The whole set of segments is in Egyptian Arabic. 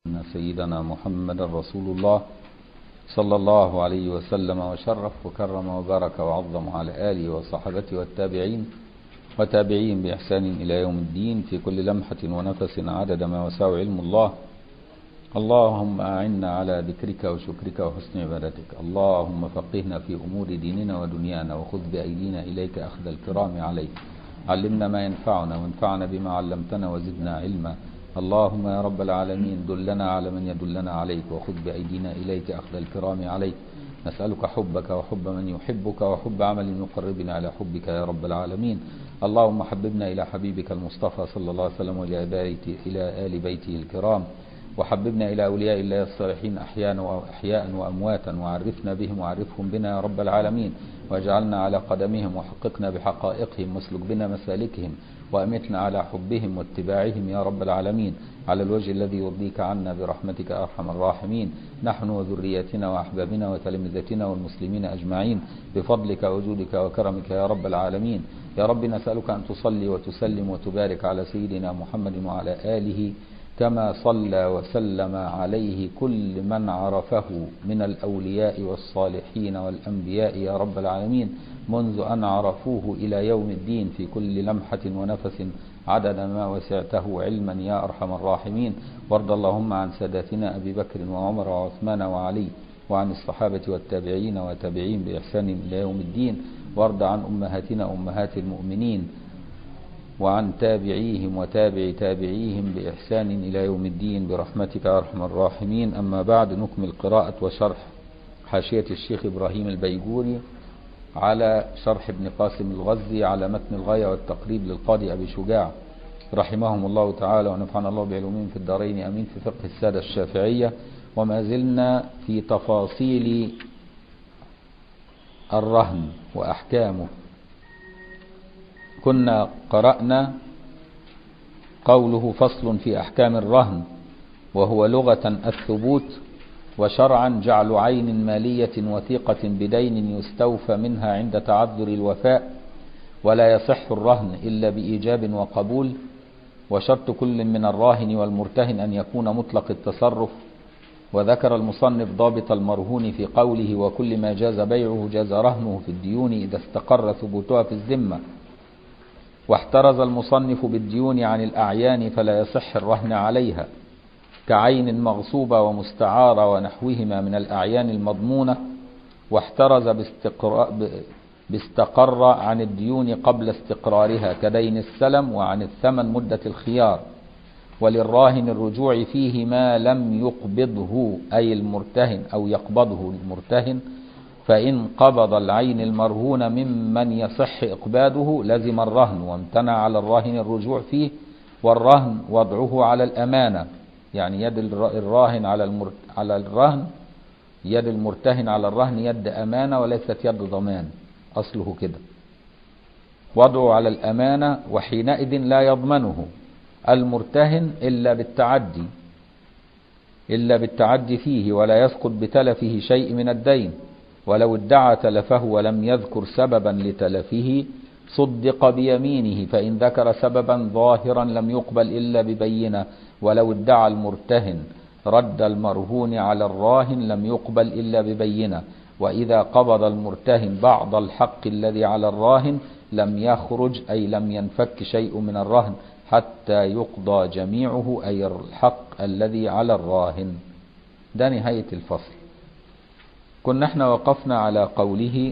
أن سيدنا محمد رسول الله صلى الله عليه وسلم وشرف وكرم وبارك وعظم على آله وصحبته والتابعين وتابعين بإحسان إلى يوم الدين في كل لمحة ونفس عدد ما وسع علم الله اللهم أعنا على ذكرك وشكرك وحسن عبادتك اللهم فقهنا في أمور ديننا ودنيانا وخذ بأيدينا إليك أخذ الكرام عليك علمنا ما ينفعنا وانفعنا بما علمتنا وزدنا علما اللهم يا رب العالمين دلنا على من يدلنا عليك وخذ بأيدينا إليك أخذ الكرام عليك نسألك حبك وحب من يحبك وحب عمل يقربنا على حبك يا رب العالمين اللهم حببنا إلى حبيبك المصطفى صلى الله عليه وسلم وإلى بيته إلى آل بيته الكرام وحببنا إلى أولياء الله الصالحين أحياء وأحياء وأمواتا وعرفنا بهم وعرفهم بنا يا رب العالمين واجعلنا على قدمهم وحققنا بحقائقهم واسلك بنا مسالكهم وأمتنا على حبهم واتباعهم يا رب العالمين على الوجه الذي يرضيك عنا برحمتك أرحم الراحمين نحن وذريتنا وأحبابنا وتلامذتنا والمسلمين أجمعين بفضلك وجودك وكرمك يا رب العالمين يا رب نسألك أن تصلي وتسلم وتبارك على سيدنا محمد وعلى آله كما صلى وسلم عليه كل من عرفه من الأولياء والصالحين والأنبياء يا رب العالمين منذ أن عرفوه إلى يوم الدين في كل لمحة ونفس عدد ما وسعته علما يا أرحم الراحمين وارض اللهم عن ساداتنا أبي بكر وعمر وعثمان وعلي وعن الصحابة والتابعين وتابعين بإحسان إلى يوم الدين وارض عن أمهاتنا أمهات المؤمنين وعن تابعيهم وتابع تابعيهم بإحسان إلى يوم الدين برحمتك أرحم الراحمين أما بعد نكمل قراءة وشرح حاشية الشيخ إبراهيم البيجوري على شرح ابن قاسم الغزي على متن الغاية والتقريب للقاضي أبي شجاع رحمهم الله تعالى ونفعنا الله بعلومهم في الدارين أمين في فقه السادة الشافعية وما زلنا في تفاصيل الرهن وأحكامه كنا قرأنا قوله فصل في أحكام الرهن وهو لغة الثبوت وشرعا جعل عين مالية وثيقة بدين يستوفى منها عند تعذر الوفاء ولا يصح الرهن إلا بإيجاب وقبول وشرط كل من الراهن والمرتهن أن يكون مطلق التصرف وذكر المصنف ضابط المرهون في قوله وكل ما جاز بيعه جاز رهنه في الديون إذا استقر ثبوتها في الذمة واحترز المصنف بالديون عن الأعيان فلا يصح الرهن عليها كعين مغصوبة ومستعارة ونحوهما من الأعيان المضمونة واحترز باستقر عن الديون قبل استقرارها كدين السلم وعن الثمن مدة الخيار وللراهن الرجوع فيه ما لم يقبضه أي المرتهن أو يقبضه المرتهن فإن قبض العين المرهون ممن يصح إقباده لزم الرهن وامتنع على الراهن الرجوع فيه والرهن وضعه على الأمانة يعني يد الراهن على المر... على الرهن يد المرتهن على الرهن يد أمانة وليست يد ضمان أصله كده وضعه على الأمانة وحينئذ لا يضمنه المرتهن إلا بالتعدي إلا بالتعدي فيه ولا يسقط بتلفه شيء من الدين ولو ادعى تلفه ولم يذكر سببا لتلفه صدق بيمينه فإن ذكر سببا ظاهرا لم يقبل إلا ببينة ولو ادعى المرتهن رد المرهون على الراهن لم يقبل إلا ببينة وإذا قبض المرتهن بعض الحق الذي على الراهن لم يخرج أي لم ينفك شيء من الرهن حتى يقضى جميعه أي الحق الذي على الراهن ده نهاية الفصل كنا احنا وقفنا على قوله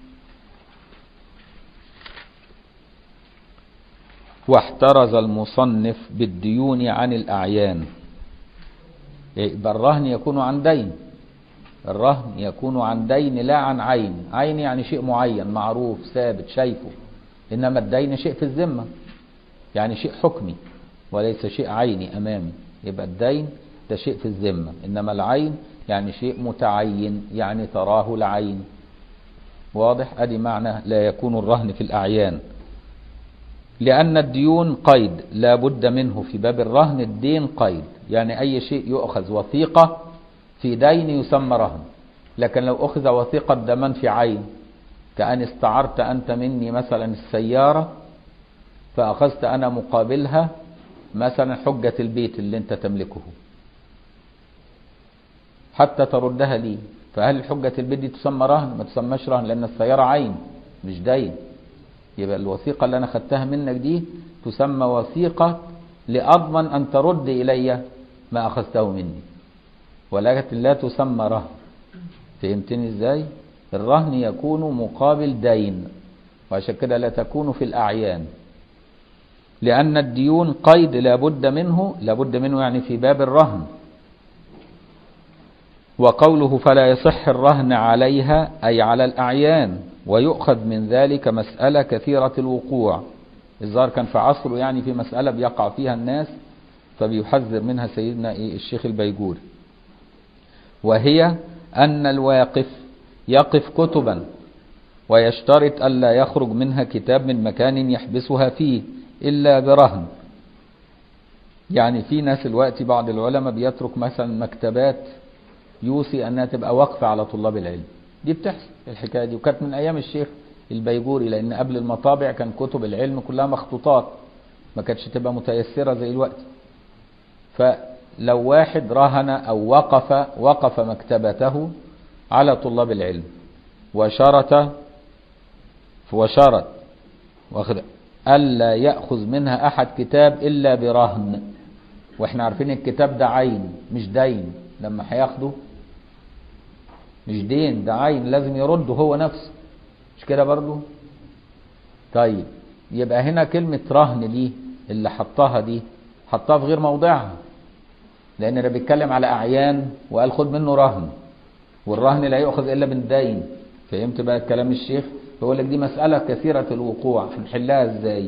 واحترز المصنف بالديون عن الأعيان يبقى الرهن يكون عن دين الرهن يكون عن دين لا عن عين عين يعني شيء معين معروف ثابت شايفه إنما الدين شيء في الذمة يعني شيء حكمي وليس شيء عيني أمامي يبقى الدين ده شيء في الذمة إنما العين يعني شيء متعين يعني تراه العين واضح ادي معنى لا يكون الرهن في الاعيان لان الديون قيد لا بد منه في باب الرهن الدين قيد يعني اي شيء يؤخذ وثيقة في دين يسمى رهن لكن لو اخذ وثيقة ضمان في عين كأن استعرت انت مني مثلا السيارة فاخذت انا مقابلها مثلا حجة البيت اللي انت تملكه حتى تردها لي فهل حجة البيت دي تسمى رهن ما تسمىش رهن لأن السيارة عين مش دين يبقى الوثيقة اللي أنا خدتها منك دي تسمى وثيقة لأضمن أن ترد إلي ما أخذته مني ولكن لا تسمى رهن فهمتني إزاي الرهن يكون مقابل دين وعشان كده لا تكون في الأعيان لأن الديون قيد لابد منه لابد منه يعني في باب الرهن وقوله فلا يصح الرهن عليها أي على الأعيان ويؤخذ من ذلك مسألة كثيرة الوقوع الظاهر كان في عصره يعني في مسألة بيقع فيها الناس فبيحذر منها سيدنا إيه الشيخ البيجوري وهي أن الواقف يقف كتبا ويشترط ألا يخرج منها كتاب من مكان يحبسها فيه إلا برهن يعني في ناس الوقت بعض العلماء بيترك مثلا مكتبات يوصي أنها تبقى وقفة على طلاب العلم دي بتحصل الحكاية دي وكانت من أيام الشيخ البيجوري لأن قبل المطابع كان كتب العلم كلها مخطوطات ما كانتش تبقى متيسرة زي الوقت فلو واحد رهن أو وقف وقف مكتبته على طلاب العلم وشرط وشرط واخد ألا يأخذ منها أحد كتاب إلا برهن وإحنا عارفين الكتاب ده عين مش دين لما هياخده مش دين ده عين لازم يرده هو نفسه مش كده برضو طيب يبقى هنا كلمة رهن دي اللي حطها دي حطها في غير موضعها لأن ده بيتكلم على أعيان وقال خد منه رهن والرهن لا يؤخذ إلا بالدين فهمت بقى كلام الشيخ بيقول لك دي مسألة كثيرة الوقوع هنحلها ازاي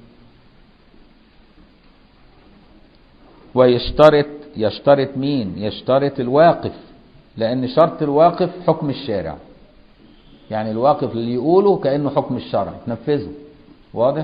ويشترط يشترط مين يشترط الواقف لأن شرط الواقف حكم الشارع يعني الواقف اللي يقوله كأنه حكم الشرع تنفذه واضح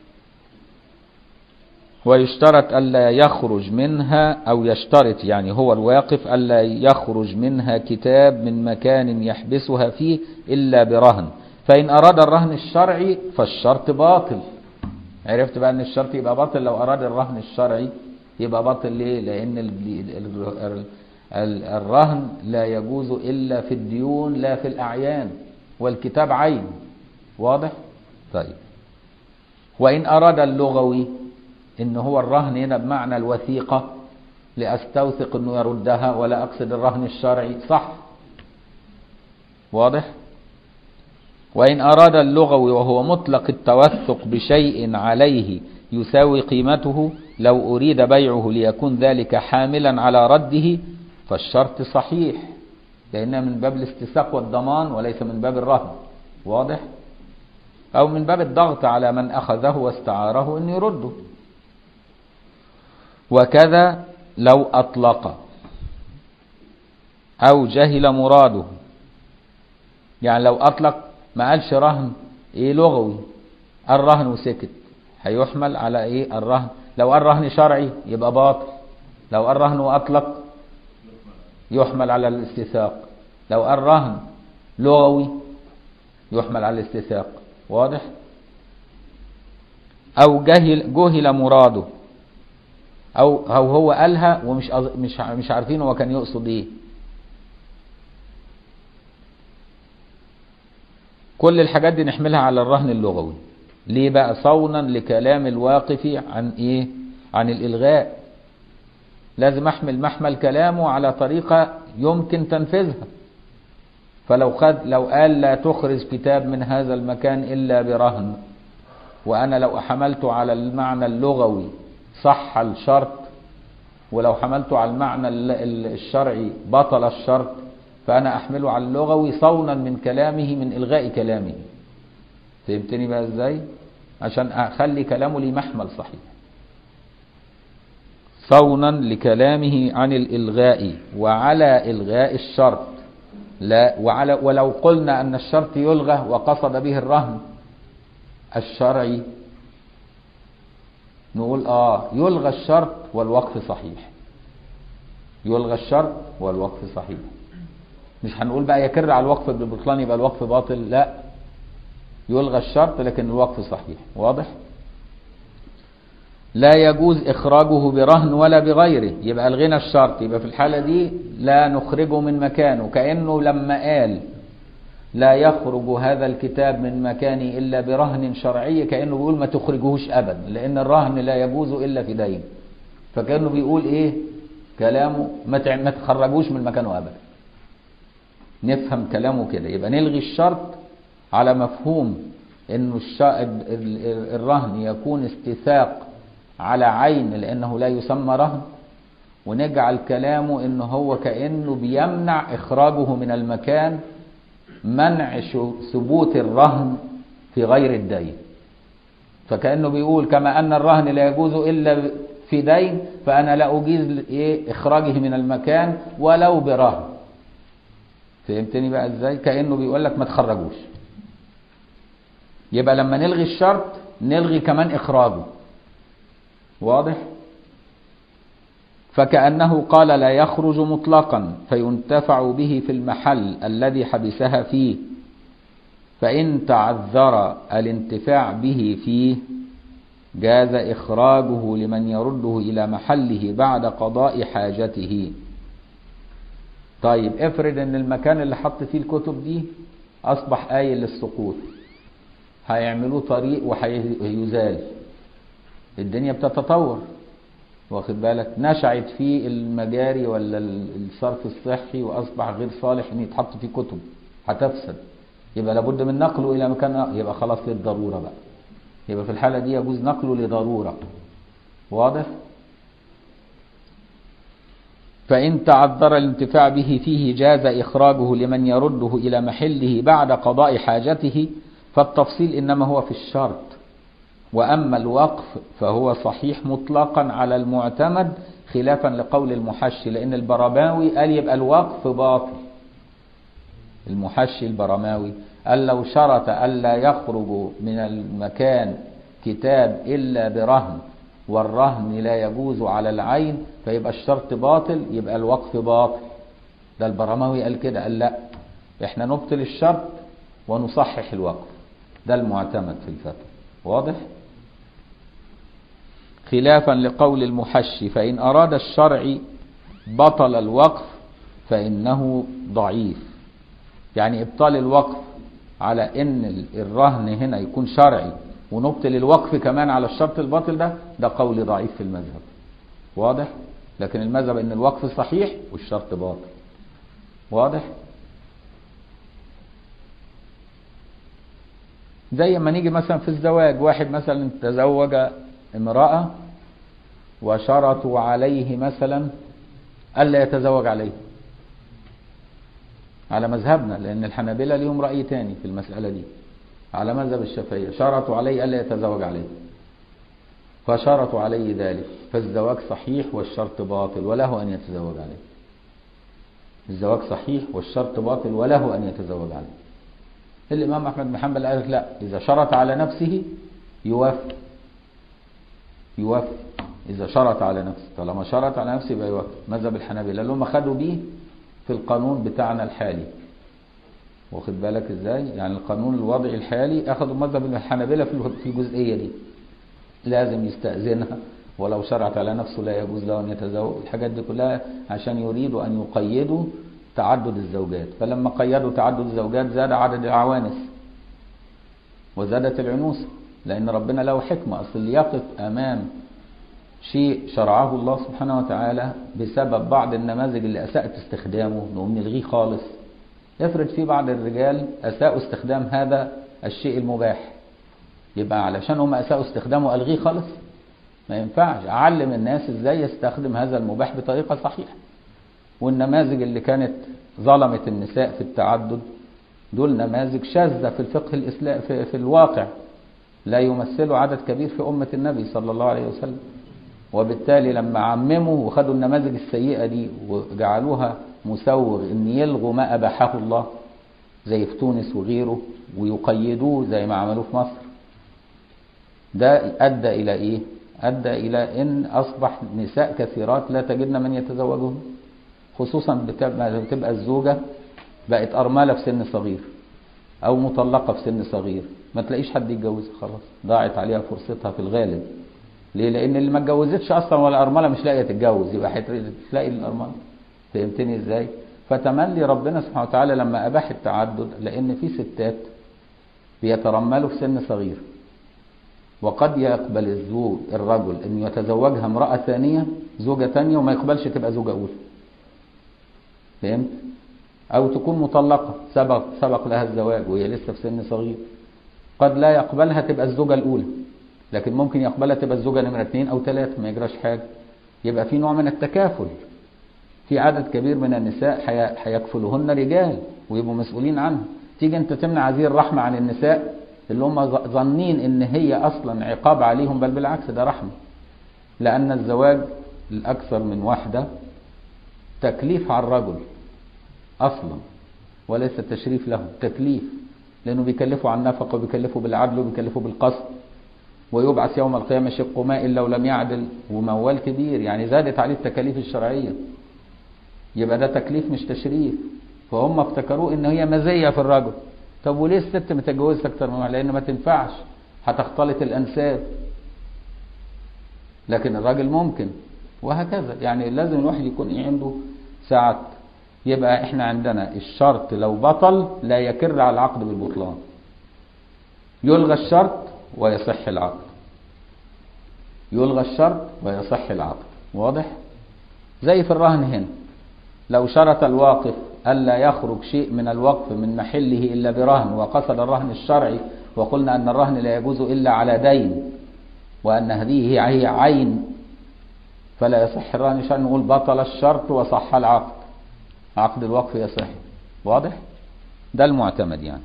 ويشترط ألا يخرج منها أو يشترط يعني هو الواقف ألا يخرج منها كتاب من مكان يحبسها فيه إلا برهن فإن أراد الرهن الشرعي فالشرط باطل عرفت بقى أن الشرط يبقى باطل لو أراد الرهن الشرعي يبقى باطل ليه لأن الرهن لا يجوز إلا في الديون لا في الأعيان والكتاب عين واضح طيب وإن أراد اللغوي إن هو الرهن هنا بمعنى الوثيقة لأستوثق أنه يردها ولا أقصد الرهن الشرعي صح واضح وإن أراد اللغوي وهو مطلق التوثق بشيء عليه يساوي قيمته لو أريد بيعه ليكون ذلك حاملا على رده فالشرط صحيح لأنه من باب الاستساق والضمان وليس من باب الرهن واضح أو من باب الضغط على من أخذه واستعاره أن يرده وكذا لو أطلق أو جهل مراده يعني لو أطلق ما قالش رهن إيه لغوي الرهن وسكت هيحمل على إيه الرهن لو قال رهن شرعي يبقى باطل لو قال رهن وأطلق يحمل على الاستثاق لو قال رهن لغوي يحمل على الاستثاق واضح أو جهل جهل مراده أو أو هو قالها ومش مش مش عارفين هو كان يقصد إيه كل الحاجات دي نحملها على الرهن اللغوي ليه بقى صونا لكلام الواقف عن ايه عن الالغاء لازم احمل محمل كلامه على طريقة يمكن تنفيذها فلو خد لو قال لا تخرج كتاب من هذا المكان الا برهن وانا لو حملته على المعنى اللغوي صح الشرط ولو حملته على المعنى الشرعي بطل الشرط فأنا أحمله على اللغوي صونا من كلامه من إلغاء كلامه فهمتني بقى إزاي عشان أخلي كلامه لي محمل صحيح صونا لكلامه عن الإلغاء وعلى إلغاء الشرط لا وعلى ولو قلنا أن الشرط يلغى وقصد به الرهن الشرعي نقول آه يلغى الشرط والوقف صحيح يلغى الشرط والوقف صحيح مش هنقول بقى يكر على الوقف بالبطلان يبقى الوقف باطل لا يلغى الشرط لكن الوقف صحيح واضح لا يجوز إخراجه برهن ولا بغيره يبقى الغنى الشرط يبقى في الحالة دي لا نخرجه من مكانه كأنه لما قال لا يخرج هذا الكتاب من مكاني إلا برهن شرعي كأنه بيقول ما تخرجوش أبدا لأن الرهن لا يجوز إلا في دين فكأنه بيقول إيه كلامه ما تع- ما تخرجوش من مكانه أبدا نفهم كلامه كده يبقى نلغي الشرط على مفهوم انه الش- ال- ال- الرهن يكون استيثاق على عين لانه لا يسمى رهن ونجعل كلامه انه هو كانه بيمنع اخراجه من المكان منع شو- ثبوت الرهن في غير الدين فكانه بيقول كما ان الرهن لا يجوز الا في دين فانا لا اجيز ايه اخراجه من المكان ولو برهن فهمتني بقى ازاي كانه بيقول لك ما تخرجوش يبقى لما نلغي الشرط نلغي كمان اخراجه واضح فكأنه قال لا يخرج مطلقا فينتفع به في المحل الذي حبسها فيه فإن تعذر الانتفاع به فيه جاز إخراجه لمن يرده إلى محله بعد قضاء حاجته طيب افرض ان المكان اللي حط فيه الكتب دي اصبح قايل للسقوط هيعملوه طريق وهيزال الدنيا بتتطور واخد بالك نشعت فيه المجاري ولا الصرف الصحي واصبح غير صالح ان يتحط فيه كتب هتفسد يبقى لابد من نقله الى مكان آخر. يبقى خلاص للضروره بقى يبقى في الحاله دي يجوز نقله لضروره واضح فإن تعذر الانتفاع به فيه جاز إخراجه لمن يرده إلى محله بعد قضاء حاجته فالتفصيل إنما هو في الشرط وأما الوقف فهو صحيح مطلقا على المعتمد خلافا لقول المحشي لأن البرماوي قال يبقى الوقف باطل المحشي البرماوي قال لو شرط ألا يخرج من المكان كتاب إلا برهن والرهن لا يجوز على العين فيبقى الشرط باطل يبقى الوقف باطل ده البرماوي قال كده قال لا احنا نبطل الشرط ونصحح الوقف ده المعتمد في الفتوى واضح خلافا لقول المحشي فإن أراد الشرع بطل الوقف فإنه ضعيف يعني إبطال الوقف على إن الرهن هنا يكون شرعي ونبطل الوقف كمان على الشرط الباطل ده ده قول ضعيف في المذهب واضح لكن المذهب ان الوقف صحيح والشرط باطل واضح زي ما نيجي مثلا في الزواج واحد مثلا تزوج امرأة وشرطوا عليه مثلا ألا يتزوج عليه على مذهبنا لأن الحنابلة ليهم رأي تاني في المسألة دي على مذهب الشافعية شرطوا عليه ألا يتزوج عليه فشرطوا عليه ذلك فالزواج صحيح والشرط باطل وله أن يتزوج عليه الزواج صحيح والشرط باطل وله أن يتزوج عليه الإمام أحمد بن حنبل قال لك لا إذا شرط على نفسه يوفي يوفي إذا شرط على نفسه طالما شرط على نفسه يبقى يوفي مذهب الحنابلة اللي هم خدوا بيه في القانون بتاعنا الحالي واخد بالك ازاي يعني القانون الوضعي الحالي اخذوا مذهب الحنابلة في الجزئية دي لازم يستأذنها ولو شرعت على نفسه لا يجوز له ان يتزوج الحاجات دي كلها عشان يريدوا ان يقيدوا تعدد الزوجات فلما قيدوا تعدد الزوجات زاد عدد العوانس وزادت العنوسة لان ربنا له حكمة اصل اللي يقف امام شيء شرعه الله سبحانه وتعالى بسبب بعض النماذج اللي اساءت استخدامه نقوم نلغيه خالص افرض في بعض الرجال اساءوا استخدام هذا الشيء المباح يبقى علشان هم اساءوا استخدامه الغيه خالص ما ينفعش اعلم الناس ازاي يستخدم هذا المباح بطريقه صحيحه والنماذج اللي كانت ظلمت النساء في التعدد دول نماذج شاذة في الفقه الإسلام في, في الواقع لا يمثلوا عدد كبير في أمة النبي صلى الله عليه وسلم وبالتالي لما عمموا وخدوا النماذج السيئة دي وجعلوها مسوغ ان يلغوا ما اباحه الله زي في تونس وغيره ويقيدوه زي ما عملوه في مصر ده ادى الى ايه ادى الى ان اصبح نساء كثيرات لا تجدن من يتزوجهن خصوصا بتبقى الزوجه بقت ارمله في سن صغير او مطلقه في سن صغير ما تلاقيش حد يتجوزها خلاص ضاعت عليها فرصتها في الغالب ليه لان اللي ما اتجوزتش اصلا ولا ارمله مش لاقيه تتجوز يبقى هتلاقي الارمله فهمتني ازاي فتملي ربنا سبحانه وتعالى لما اباح التعدد لان في ستات بيترملوا في سن صغير وقد يقبل الزوج الرجل ان يتزوجها امراه ثانيه زوجه ثانيه وما يقبلش تبقى زوجه اولى فهمت او تكون مطلقه سبق سبق لها الزواج وهي لسه في سن صغير قد لا يقبلها تبقى الزوجه الاولى لكن ممكن يقبلها تبقى الزوجه نمره اثنين او ثلاثه ما يجراش حاجه يبقى في نوع من التكافل في عدد كبير من النساء هيكفلهن رجال ويبقوا مسؤولين عنها تيجي انت تمنع هذه الرحمه عن النساء اللي هم ظنين ان هي اصلا عقاب عليهم بل بالعكس ده رحمه لان الزواج الاكثر من واحده تكليف على الرجل اصلا وليس تشريف له تكليف لانه بيكلفه عن نفقه وبيكلفه بالعدل وبيكلفه بالقسط ويبعث يوم القيامه شق ماء لو لم يعدل وموال كبير يعني زادت عليه التكاليف الشرعيه يبقى ده تكليف مش تشريف فهم افتكروه ان هي مزيه في الرجل طب وليه الست ما تتجوزش اكتر من واحد لان ما تنفعش هتختلط الانساب لكن الراجل ممكن وهكذا يعني لازم الواحد يكون ايه عنده ساعة يبقى احنا عندنا الشرط لو بطل لا يكر على العقد بالبطلان يلغى الشرط ويصح العقد يلغى الشرط ويصح العقد واضح زي في الرهن هنا لو شرط الواقف ألا يخرج شيء من الوقف من محله إلا برهن وقصد الرهن الشرعي وقلنا أن الرهن لا يجوز إلا على دين وأن هذه هي عين فلا يصح الرهن الشرعي نقول بطل الشرط وصح العقد عقد الوقف يصح واضح ده المعتمد يعني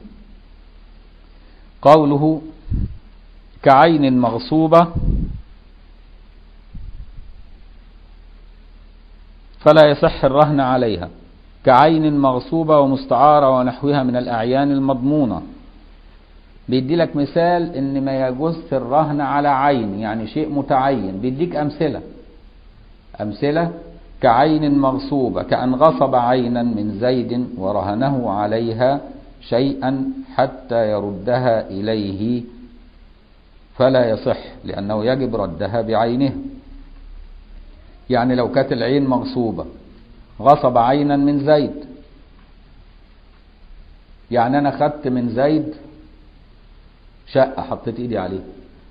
قوله كعين مغصوبة فلا يصح الرهن عليها كعين مغصوبة ومستعارة ونحوها من الأعيان المضمونة بيدي لك مثال ان ما يجوز الرهن على عين يعني شيء متعين بيديك امثلة امثلة كعين مغصوبة كأن غصب عينا من زيد ورهنه عليها شيئا حتى يردها إليه فلا يصح لأنه يجب ردها بعينه يعني لو كانت العين مغصوبة غصب عينا من زيد يعني أنا خدت من زيد شقة حطيت إيدي عليها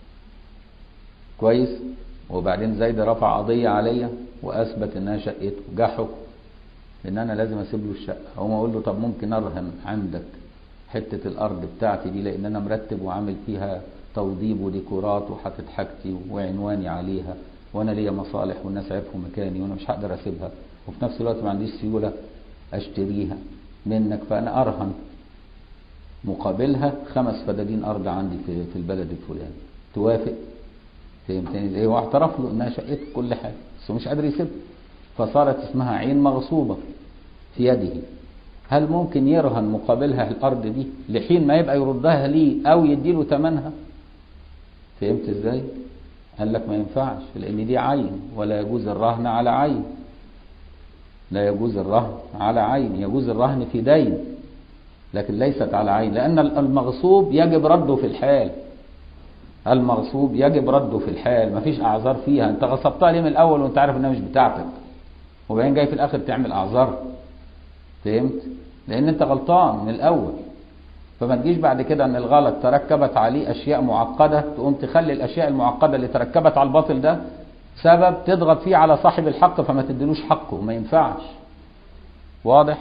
كويس وبعدين زيد رفع قضية عليا وأثبت إنها شقته جه حكم إن أنا لازم أسيب له الشقة أقوم أقول له طب ممكن أرهن عندك حتة الأرض بتاعتي دي لأن أنا مرتب وعامل فيها توضيب وديكورات وحاطط حاجتي وعنواني عليها وانا ليا مصالح والناس عرفوا مكاني وانا مش هقدر اسيبها وفي نفس الوقت ما عنديش سيوله اشتريها منك فانا ارهن مقابلها خمس فدادين ارض عندي في في البلد الفلاني توافق فهمتني ازاي هو اعترف له انها شقته كل حاجه بس هو مش قادر يسيبها فصارت اسمها عين مغصوبه في يده هل ممكن يرهن مقابلها الارض دي لحين ما يبقى يردها ليه او يديله ثمنها فهمت ازاي قال لك ما ينفعش لان دي عين ولا يجوز الرهن على عين لا يجوز الرهن على عين يجوز الرهن في دين لكن ليست على عين لان المغصوب يجب رده في الحال المغصوب يجب رده في الحال مفيش اعذار فيها انت غصبتها ليه من الاول وانت عارف انها مش بتاعتك وبعدين جاي في الاخر تعمل اعذار فهمت لان انت غلطان من الاول فما تجيش بعد كده ان الغلط تركبت عليه اشياء معقده تقوم تخلي الاشياء المعقده اللي تركبت على الباطل ده سبب تضغط فيه على صاحب الحق فما تديلوش حقه ما ينفعش واضح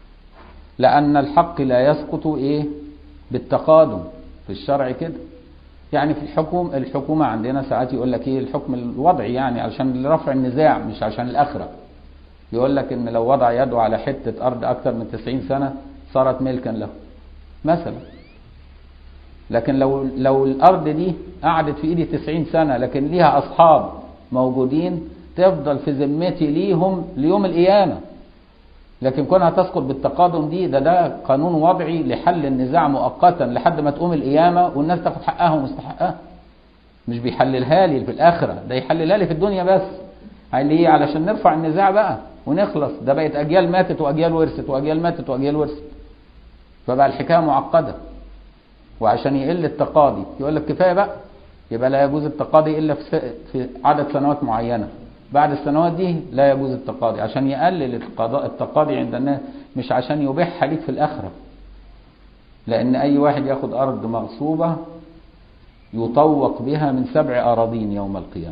لان الحق لا يسقط ايه بالتقادم في الشرع كده يعني في الحكم الحكومه عندنا ساعات يقول لك ايه الحكم الوضعي يعني علشان رفع النزاع مش عشان الاخره يقول لك ان لو وضع يده على حته ارض اكثر من 90 سنه صارت ملكا له مثلا لكن لو لو الارض دي قعدت في ايدي 90 سنه لكن ليها اصحاب موجودين تفضل في ذمتي ليهم ليوم القيامه لكن كونها تسقط بالتقادم دي ده ده قانون وضعي لحل النزاع مؤقتا لحد ما تقوم القيامه والناس تاخد حقها ومستحقها مش بيحللها لي في الاخره ده يحللها لي في الدنيا بس ليه علشان نرفع النزاع بقى ونخلص ده بقت اجيال ماتت واجيال ورثت واجيال ماتت واجيال ورثت فبقى الحكايه معقده وعشان يقل التقاضي يقول لك كفايه بقى يبقى لا يجوز التقاضي الا في, س- في عدد سنوات معينه بعد السنوات دي لا يجوز التقاضي عشان يقلل القضاء التقاضي عند الناس مش عشان يبيحها ليك في الاخره لان اي واحد ياخد ارض مغصوبه يطوق بها من سبع اراضين يوم القيامه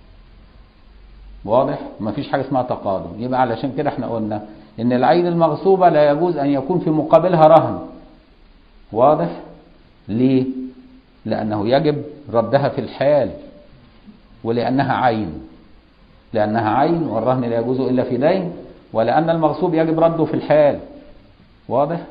واضح مفيش حاجه اسمها تقاضي يبقى علشان كده احنا قلنا ان العين المغصوبه لا يجوز ان يكون في مقابلها رهن واضح ليه لانه يجب ردها في الحال ولانها عين لانها عين والرهن لا يجوز الا في دين ولان المغصوب يجب رده في الحال واضح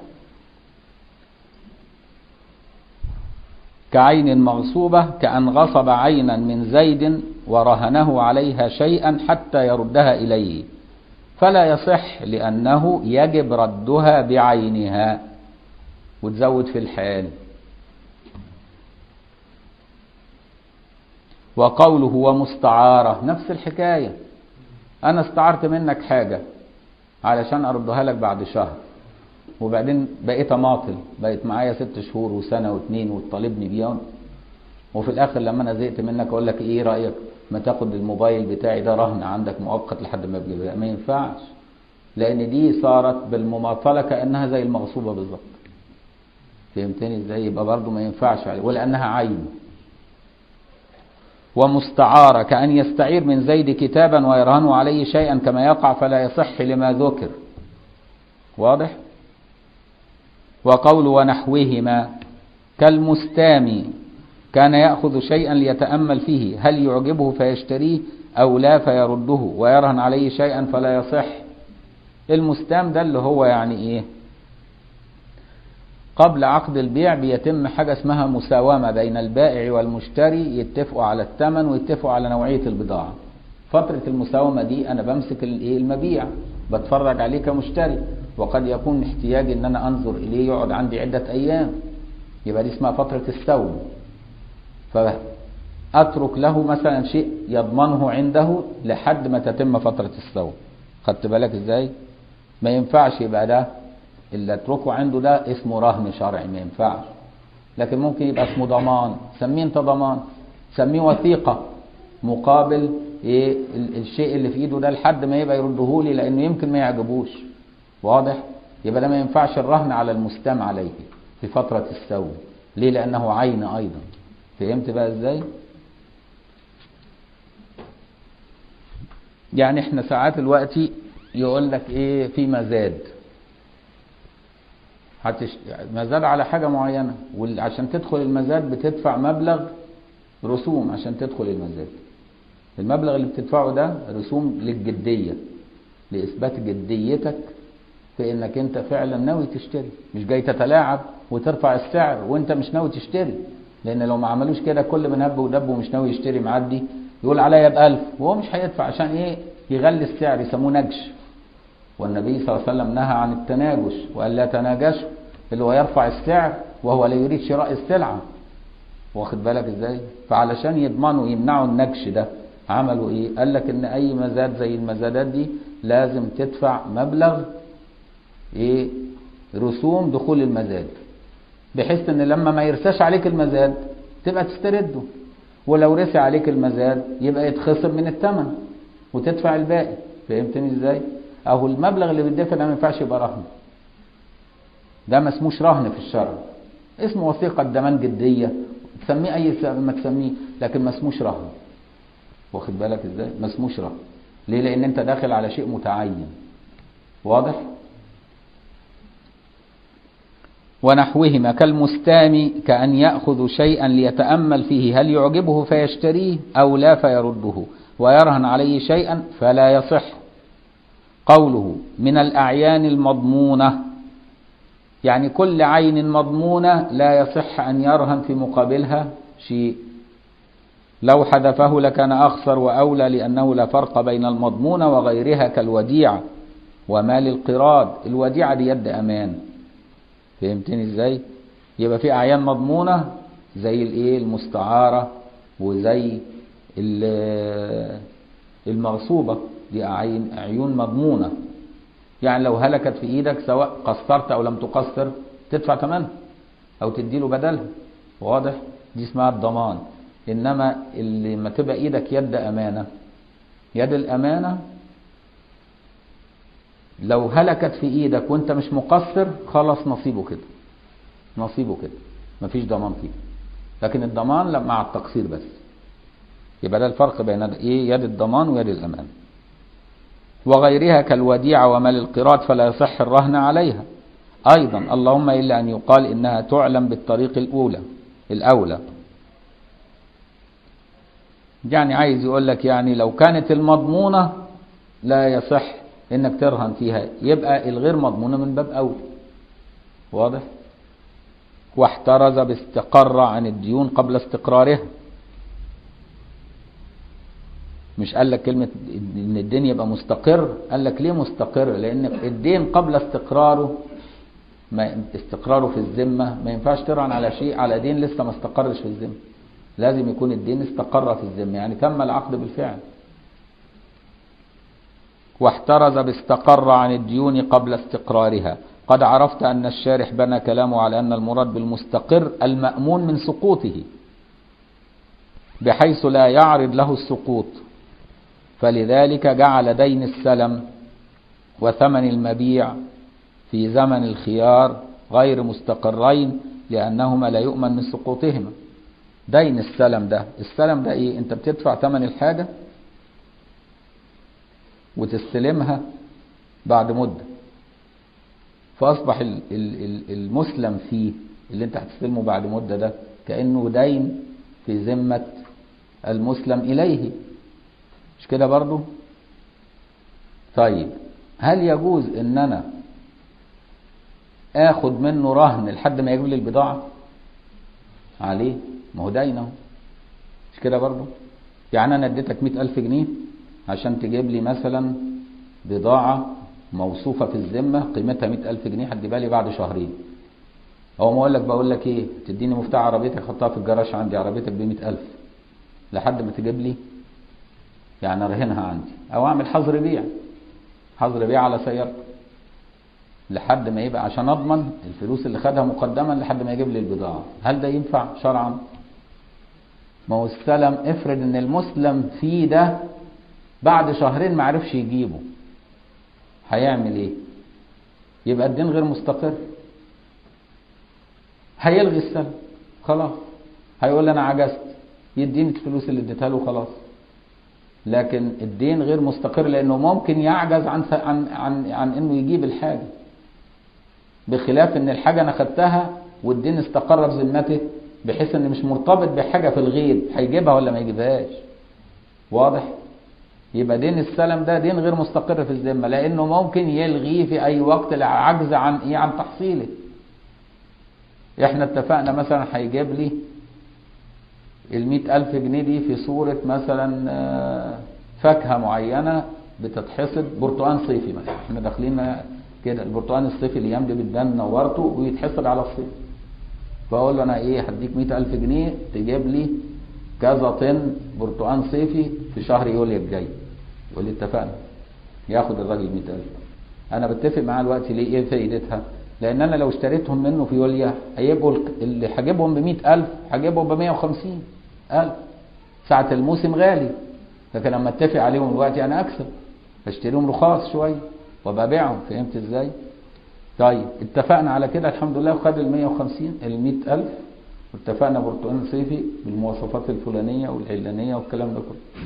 كعين مغصوبة كأن غصب عينا من زيد ورهنه عليها شيئا حتى يردها إليه فلا يصح لأنه يجب ردها بعينها وتزود في الحال وقوله ومستعارة نفس الحكاية أنا استعرت منك حاجة علشان أردها لك بعد شهر وبعدين بقيت اماطل بقيت معايا ست شهور وسنه واتنين وتطالبني بيها وفي الاخر لما انا زهقت منك اقول لك ايه رايك ما تاخد الموبايل بتاعي ده رهن عندك مؤقت لحد ما بجيبها ما ينفعش لان دي صارت بالمماطله كانها زي المغصوبه بالظبط فهمتني ازاي يبقى برضه ما ينفعش عليه ولانها عين ومستعارة كأن يستعير من زيد كتابا ويرهن عليه شيئا كما يقع فلا يصح لما ذكر واضح وقول ونحوهما كالمستامي كان يأخذ شيئا ليتأمل فيه هل يعجبه فيشتريه أو لا فيرده ويرهن عليه شيئا فلا يصح المستام ده اللي هو يعني إيه قبل عقد البيع بيتم حاجة اسمها مساومة بين البائع والمشتري يتفقوا على الثمن ويتفقوا على نوعية البضاعة فترة المساومة دي أنا بمسك الإيه المبيع بتفرج عليه كمشتري وقد يكون احتياجي ان انا انظر اليه يقعد عندي عدة ايام يبقى دي اسمها فترة السوم فاترك له مثلا شيء يضمنه عنده لحد ما تتم فترة السوم خدت بالك ازاي ما ينفعش يبقى ده اللي اتركه عنده ده اسمه رهن شرعي ما ينفعش لكن ممكن يبقى اسمه ضمان سميه انت ضمان سميه وثيقة مقابل ايه الشيء اللي في ايده ده لحد ما يبقى يرده لي لانه يمكن ما يعجبوش واضح يبقى ده ما ينفعش الرهن على المستام عليه في فترة السوم ليه لأنه عين أيضا فهمت بقى إزاي يعني احنا ساعات الوقت يقول لك ايه في مزاد هتش... مزاد على حاجة معينة وعشان تدخل المزاد بتدفع مبلغ رسوم عشان تدخل المزاد المبلغ اللي بتدفعه ده رسوم للجدية لإثبات جديتك في انك انت فعلا ناوي تشتري مش جاي تتلاعب وترفع السعر وانت مش ناوي تشتري لان لو ما عملوش كده كل من هب ودب ومش ناوي يشتري معدي يقول عليا بألف وهو مش هيدفع عشان ايه يغلي السعر يسموه نجش والنبي صلى الله عليه وسلم نهى عن التناجش وقال لا تناجشوا اللي هو يرفع السعر وهو لا يريد شراء السلعة واخد بالك ازاي فعلشان يضمنوا يمنعوا النجش ده عملوا ايه قال لك ان اي مزاد زي المزادات دي لازم تدفع مبلغ ايه رسوم دخول المزاد بحيث ان لما ما يرساش عليك المزاد تبقى تسترده ولو رسي عليك المزاد يبقى يتخصم من الثمن وتدفع الباقي فهمتني ازاي اهو المبلغ اللي بيدفع ده ما ينفعش يبقى رهن ده ما اسموش رهن في الشرع اسمه وثيقة ضمان جدية تسميه اي ما تسميه لكن ما اسموش رهن واخد بالك ازاي ما اسموش رهن ليه لان انت داخل على شيء متعين واضح ونحوهما كالمستام كأن يأخذ شيئا ليتأمل فيه هل يعجبه فيشتريه أو لا فيرده ويرهن عليه شيئا فلا يصح قوله من الأعيان المضمونة يعني كل عين مضمونة لا يصح أن يرهن في مقابلها شيء لو حذفه لكان أخسر وأولى لأنه لا فرق بين المضمونة وغيرها كالوديعة ومال القراض الوديعة دي يد أمان فهمتني ازاي يبقى في اعيان مضمونه زي الايه المستعاره وزي المغصوبه دي عين عيون مضمونه يعني لو هلكت في ايدك سواء قصرت او لم تقصر تدفع ثمنها او تدي له بدلها واضح دي اسمها الضمان انما اللي ما تبقى ايدك يد امانه يد الامانه لو هلكت في ايدك وانت مش مقصر خلاص نصيبه كده نصيبه كده مفيش ضمان فيه لكن الضمان لا مع التقصير بس يبقى ده الفرق بين ايه يد الضمان ويد الامان وغيرها كالوديعة ومال القراط فلا يصح الرهن عليها أيضا اللهم إلا أن يقال إنها تعلم بالطريق الأولى الأولى يعني عايز يقول لك يعني لو كانت المضمونة لا يصح إنك ترهن فيها يبقى الغير مضمونة من باب أولى واضح واحترز باستقر عن الديون قبل استقرارها مش قال لك كلمة ان الدين يبقى مستقر قال لك ليه مستقر لان الدين قبل استقراره ما استقراره في الذمة ما ينفعش ترهن على شيء على دين لسه ما استقرش في الذمة لازم يكون الدين استقر في الذمة يعني تم العقد بالفعل واحترز باستقر عن الديون قبل استقرارها قد عرفت أن الشارح بنى كلامه على أن المراد بالمستقر المأمون من سقوطه بحيث لا يعرض له السقوط فلذلك جعل دين السلم وثمن المبيع في زمن الخيار غير مستقرين لأنهما لا يؤمن من سقوطهما دين السلم ده السلم ده ايه انت بتدفع ثمن الحاجة وتستلمها بعد مدة فأصبح المسلم فيه اللي انت هتستلمه بعد مدة ده كأنه دين في ذمة المسلم إليه مش كده برضو طيب هل يجوز ان انا اخد منه رهن لحد ما يجيب لي البضاعة عليه ما هو دين اهو مش كده برضو يعني انا اديتك مئة الف جنيه عشان تجيب لي مثلا بضاعة موصوفة في الذمة قيمتها مئة الف جنيه هتجيبها لي بعد شهرين هو ما اقول لك بقول لك ايه تديني مفتاح عربيتك حطها في الجراج عندي عربيتك ب الف لحد ما تجيب لي يعني ارهنها عندي او اعمل حظر بيع حظر بيع على سيارتي لحد ما يبقى عشان اضمن الفلوس اللي خدها مقدما لحد ما يجيب لي البضاعه هل ده ينفع شرعا ما هو السلم افرض ان المسلم فيه ده بعد شهرين ما عرفش يجيبه هيعمل ايه يبقى الدين غير مستقر هيلغي السلم خلاص هيقول انا عجزت يديني الفلوس اللي اديتها له خلاص لكن الدين غير مستقر لانه ممكن يعجز عن عن عن, عن انه يجيب الحاجه بخلاف ان الحاجه انا خدتها والدين استقر في ذمته بحيث ان مش مرتبط بحاجه في الغيب هيجيبها ولا ما يجيبهاش واضح يبقى دين السلم ده دين غير مستقر في الذمه لانه ممكن يلغيه في اي وقت العجز عن ايه عن تحصيله احنا اتفقنا مثلا هيجيب لي المئة ألف جنيه دي في صورة مثلا فاكهة معينة بتتحصد برتقان صيفي مثلا احنا داخلين كده البرتقان الصيفي الأيام دي بتبان نورته ويتحصد على الصيف فأقول له أنا إيه هديك مئة ألف جنيه تجيب لي كذا طن برتقان صيفي في شهر يوليو الجاي يقول لي اتفقنا ياخد الراجل مئة ألف أنا بتفق معاه دلوقتي ليه إيه فائدتها؟ لأن أنا لو اشتريتهم منه في يوليا هيبقوا اللي هجيبهم ب ألف هجيبهم ب 150 ألف ساعة الموسم غالي لكن لما اتفق عليهم دلوقتي أنا أكسب اشتريهم رخاص شوية وببيعهم فهمت ازاي؟ طيب اتفقنا على كده الحمد لله وخد ال 150 ال 100000 واتفقنا برتقال صيفي بالمواصفات الفلانية والعلانية والكلام ده كله.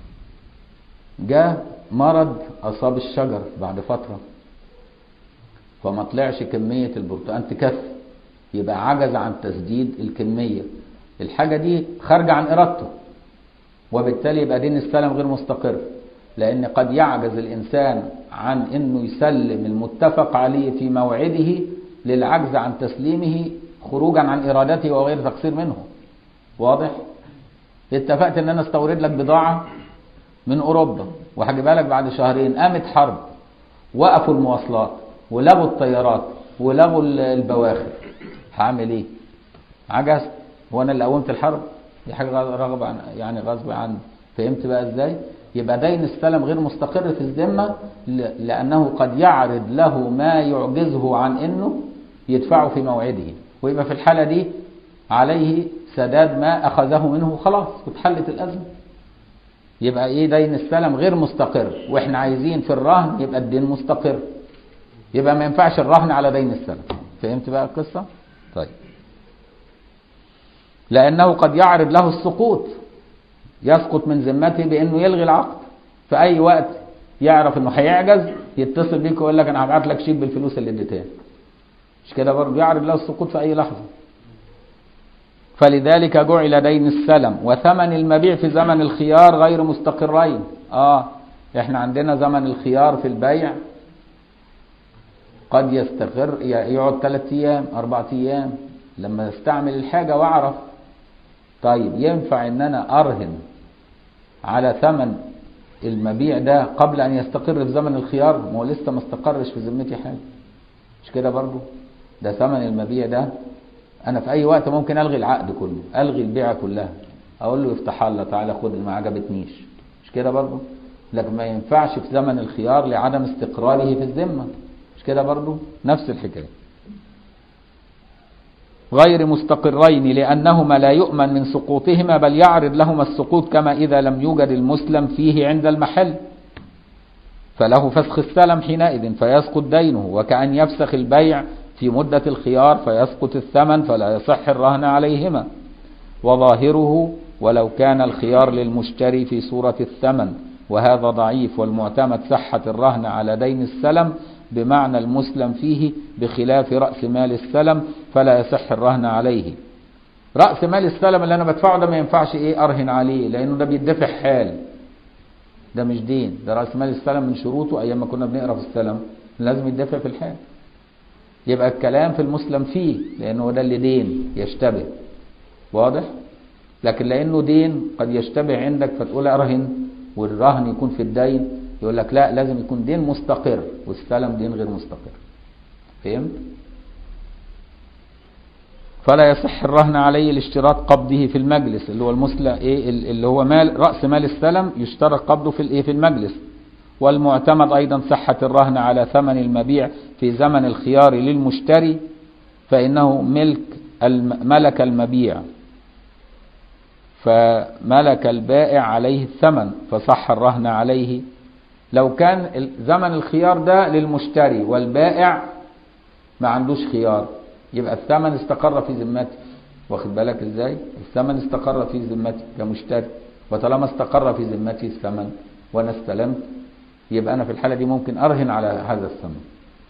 جاء مرض أصاب الشجر بعد فترة فما طلعش كمية البرتقال تكفي يبقى عجز عن تسديد الكمية الحاجة دي خارجة عن إرادته وبالتالي يبقى دين السلم غير مستقر لأن قد يعجز الإنسان عن أنه يسلم المتفق عليه في موعده للعجز عن تسليمه خروجا عن إرادته وغير تقصير منه واضح؟ اتفقت ان انا استورد لك بضاعة من اوروبا وهجيبها لك بعد شهرين قامت حرب وقفوا المواصلات ولغوا الطيارات ولغوا البواخر هعمل ايه عجزت هو انا اللي قومت الحرب دي حاجه رغب عن يعني غصب عني فهمت بقى ازاي يبقى دين السلم غير مستقر في الذمه لانه قد يعرض له ما يعجزه عن انه يدفعه في موعده ويبقى في الحاله دي عليه سداد ما أخذه منه خلاص واتحلت الأزمة يبقى إيه دين السلم غير مستقر وإحنا عايزين في الرهن يبقى الدين مستقر يبقى ما ينفعش الرهن على دين السلم فهمت بقى القصة؟ طيب لأنه قد يعرض له السقوط يسقط من ذمته بأنه يلغي العقد في أي وقت يعرف أنه هيعجز يتصل بيك ويقول لك أنا هبعت لك شيك بالفلوس اللي اديتها مش كده برضه يعرض له السقوط في أي لحظة فلذلك جعل دين السلم وثمن المبيع في زمن الخيار غير مستقرين اه احنا عندنا زمن الخيار في البيع قد يستقر يقعد ثلاث ايام اربع ايام لما استعمل الحاجه واعرف طيب ينفع ان انا ارهن على ثمن المبيع ده قبل ان يستقر في زمن الخيار ما هو لسه ما استقرش في ذمتي حاجه مش كده برضو ده ثمن المبيع ده انا في اي وقت ممكن الغي العقد كله الغي البيعه كلها اقول له افتح الله تعالى خد ما عجبتنيش مش كده برضو لكن ما ينفعش في زمن الخيار لعدم استقراره في الذمه مش كده برضو نفس الحكايه غير مستقرين لأنهما لا يؤمن من سقوطهما بل يعرض لهما السقوط كما إذا لم يوجد المسلم فيه عند المحل فله فسخ السلم حينئذ فيسقط دينه وكأن يفسخ البيع في مدة الخيار فيسقط الثمن فلا يصح الرهن عليهما وظاهره ولو كان الخيار للمشتري في صورة الثمن وهذا ضعيف والمعتمد صحة الرهن على دين السلم بمعنى المسلم فيه بخلاف رأس مال السلم فلا يصح الرهن عليه رأس مال السلم اللي أنا بدفعه ده ما ينفعش إيه أرهن عليه لأنه ده بيدفع حال ده مش دين ده رأس مال السلم من شروطه أيام ما كنا بنقرأ في السلم لازم يدفع في الحال يبقى الكلام في المسلم فيه لأنه ده اللي دين يشتبه واضح لكن لأنه دين قد يشتبه عندك فتقول أرهن والرهن يكون في الدين يقول لك لا لازم يكون دين مستقر والسلم دين غير مستقر فهمت فلا يصح الرهن عليه لاشتراط قبضه في المجلس اللي هو المسلم ايه اللي هو مال راس مال السلم يشترط قبضه في الايه في المجلس والمعتمد ايضا صحه الرهن على ثمن المبيع في زمن الخيار للمشتري فانه ملك ملك المبيع فملك البائع عليه الثمن فصح الرهن عليه لو كان زمن الخيار ده للمشتري والبائع ما عندوش خيار يبقى الثمن استقر في ذمتي واخد بالك ازاي الثمن استقر في ذمتي كمشتري وطالما استقر في ذمتي الثمن وانا استلمت يبقى انا في الحاله دي ممكن ارهن على هذا الثمن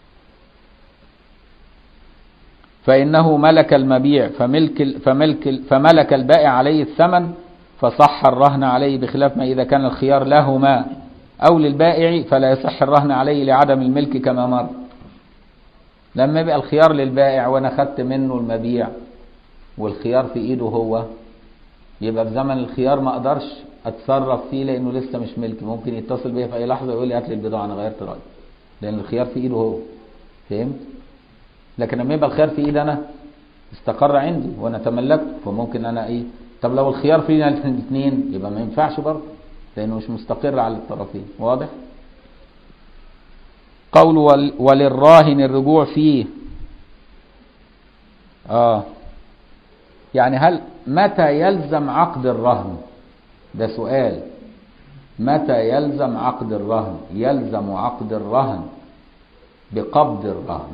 فانه ملك المبيع فملك فملك فملك البائع عليه الثمن فصح الرهن عليه بخلاف ما اذا كان الخيار لهما أو للبائع فلا يصح الرهن عليه لعدم الملك كما مر لما يبقى الخيار للبائع وأنا خدت منه المبيع والخيار في إيده هو يبقى في زمن الخيار ما أقدرش أتصرف فيه لأنه لسه مش ملكي ممكن يتصل بيا في أي لحظة ويقول لي هات لي البضاعة أنا غيرت رأيي لأن الخيار في إيده هو فهمت؟ لكن لما يبقى الخيار في إيدي أنا استقر عندي وأنا تملكته فممكن أنا إيه طب لو الخيار في إيدنا الاثنين يبقى ما ينفعش برضه لأنه مش مستقر على الطرفين واضح قول ول وللراهن الرجوع فيه آه يعني هل متى يلزم عقد الرهن ده سؤال متى يلزم عقد الرهن يلزم عقد الرهن بقبض الرهن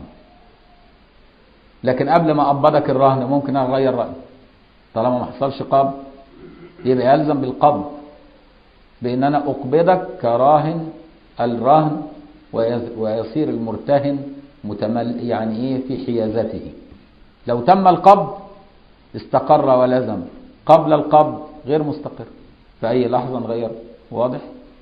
لكن قبل ما أقبضك الرهن ممكن أغير رأيي طالما ما حصلش قبض يبقى يلزم بالقبض بأن أنا أقبضك كراهن الرهن ويصير المرتهن متمل يعني إيه في حيازته لو تم القبض استقر ولزم قبل القبض غير مستقر في أي لحظة نغير واضح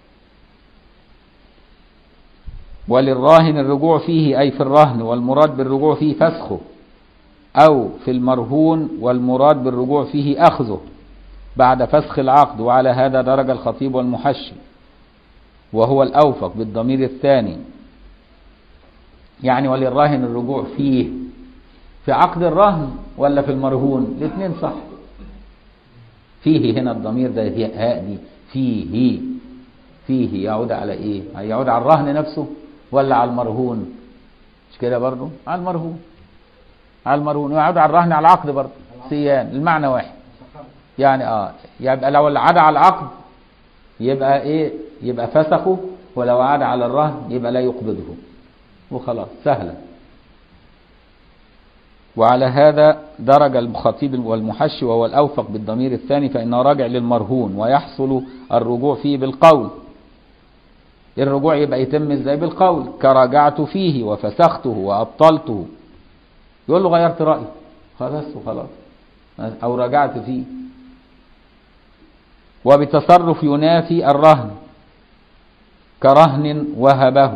وللراهن الرجوع فيه أي في الرهن والمراد بالرجوع فيه فسخه أو في المرهون والمراد بالرجوع فيه أخذه بعد فسخ العقد وعلى هذا درج الخطيب والمحشي وهو الأوفق بالضمير الثاني يعني وللراهن الرجوع فيه في عقد الرهن ولا في المرهون الاثنين صح فيه هنا الضمير ده هاء دي فيه فيه يعود على ايه يعود على الرهن نفسه ولا على المرهون مش كده برضه على المرهون على المرهون ويعود على الرهن على العقد برضه سيان المعنى واحد يعني اه يبقى لو عاد على العقد يبقى ايه يبقى فسخه ولو عاد على الرهن يبقى لا يقبضه وخلاص سهلة وعلى هذا درج الخطيب والمحشي وهو الأوفق بالضمير الثاني فإنه راجع للمرهون ويحصل الرجوع فيه بالقول الرجوع يبقى يتم ازاي بالقول كراجعت فيه وفسخته وأبطلته يقول له غيرت رأيي خلاص وخلاص أو رجعت فيه وبتصرف ينافي الرهن كرهن وهبه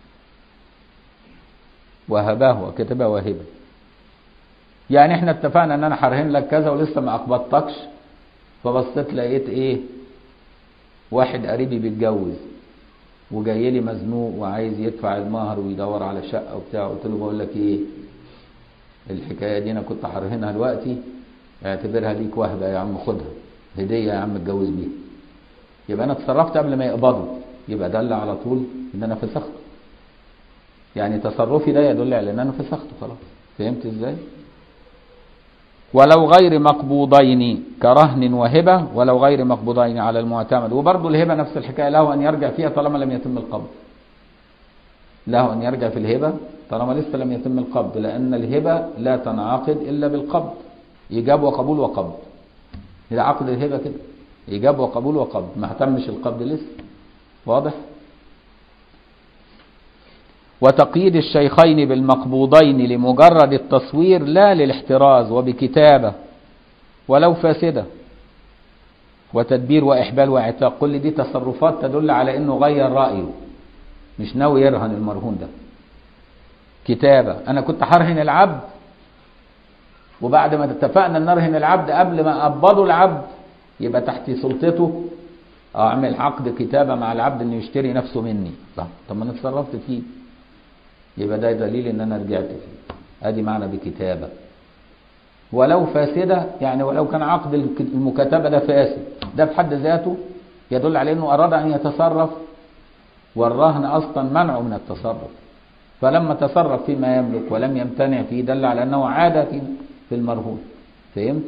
وهبه وكتبه وهبه يعني احنا اتفقنا ان انا هرهن لك كذا ولسه ما اقبضتكش فبصيت لقيت ايه واحد قريبي بيتجوز وجاي لي مزنوق وعايز يدفع المهر ويدور على شقه وبتاع قلت له بقول لك ايه الحكايه دي انا كنت هرهنها دلوقتي اعتبرها ليك وهبه يا عم خدها هديه يا عم اتجوز بيها يبقى انا اتصرفت قبل ما يقبضوا يبقى دل على طول ان انا فسخته يعني تصرفي ده يدل على ان انا فسخته خلاص فهمت ازاي ولو غير مقبوضين كرهن وهبة ولو غير مقبوضين على المعتمد وبرضه الهبة نفس الحكاية له أن يرجع فيها طالما لم يتم القبض له أن يرجع في الهبة طالما لسه لم يتم القبض لأن الهبة لا تنعقد إلا بالقبض إيجاب وقبول وقبض إذا عقد الهبة كده إيجاب وقبول وقبض ما تمش القبض لسه واضح وتقييد الشيخين بالمقبوضين لمجرد التصوير لا للاحتراز وبكتابة ولو فاسدة وتدبير وإحبال واعتاق كل دي تصرفات تدل على أنه غير رأيه مش ناوي يرهن المرهون ده كتابة أنا كنت هرهن العبد وبعد ما اتفقنا ان نرهن العبد قبل ما اقبضه العبد يبقى تحت سلطته اعمل عقد كتابة مع العبد انه يشتري نفسه مني طب طب ما انا اتصرفت فيه يبقى ده دليل ان انا رجعت فيه ادي معنى بكتابة ولو فاسدة يعني ولو كان عقد المكاتبة ده فاسد ده في حد ذاته يدل على انه اراد ان يتصرف والرهن اصلا منعه من التصرف فلما تصرف فيما يملك ولم يمتنع فيه دل على انه عاد في في المرهون فهمت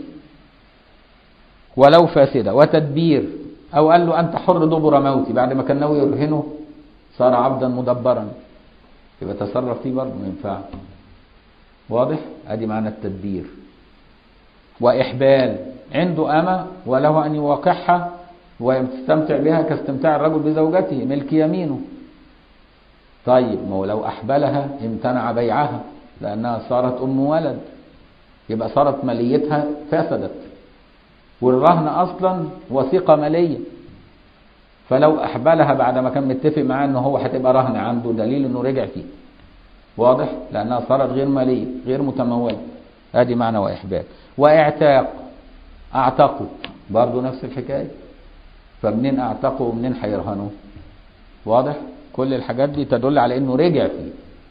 ولو فاسدة وتدبير او قال له انت حر دبر موتي بعد ما كان ناوي يرهنه صار عبدا مدبرا يبقى تصرف فيه برضه ما ينفعش واضح ادي معنى التدبير واحبال عنده امه وله ان يوقعها ويستمتع بها كاستمتاع الرجل بزوجته ملك يمينه طيب ما هو لو احبلها امتنع بيعها لانها صارت ام ولد يبقى صارت ماليتها فسدت والرهن اصلا وثيقه ماليه فلو احبلها بعد ما كان متفق معاه ان هو هتبقى رهن عنده دليل انه رجع فيه واضح لانها صارت غير ماليه غير متموله ادي معنى واحبال واعتاق اعتقوا برضه نفس الحكايه فمنين اعتقوا ومنين هيرهنوا واضح كل الحاجات دي تدل على انه رجع فيه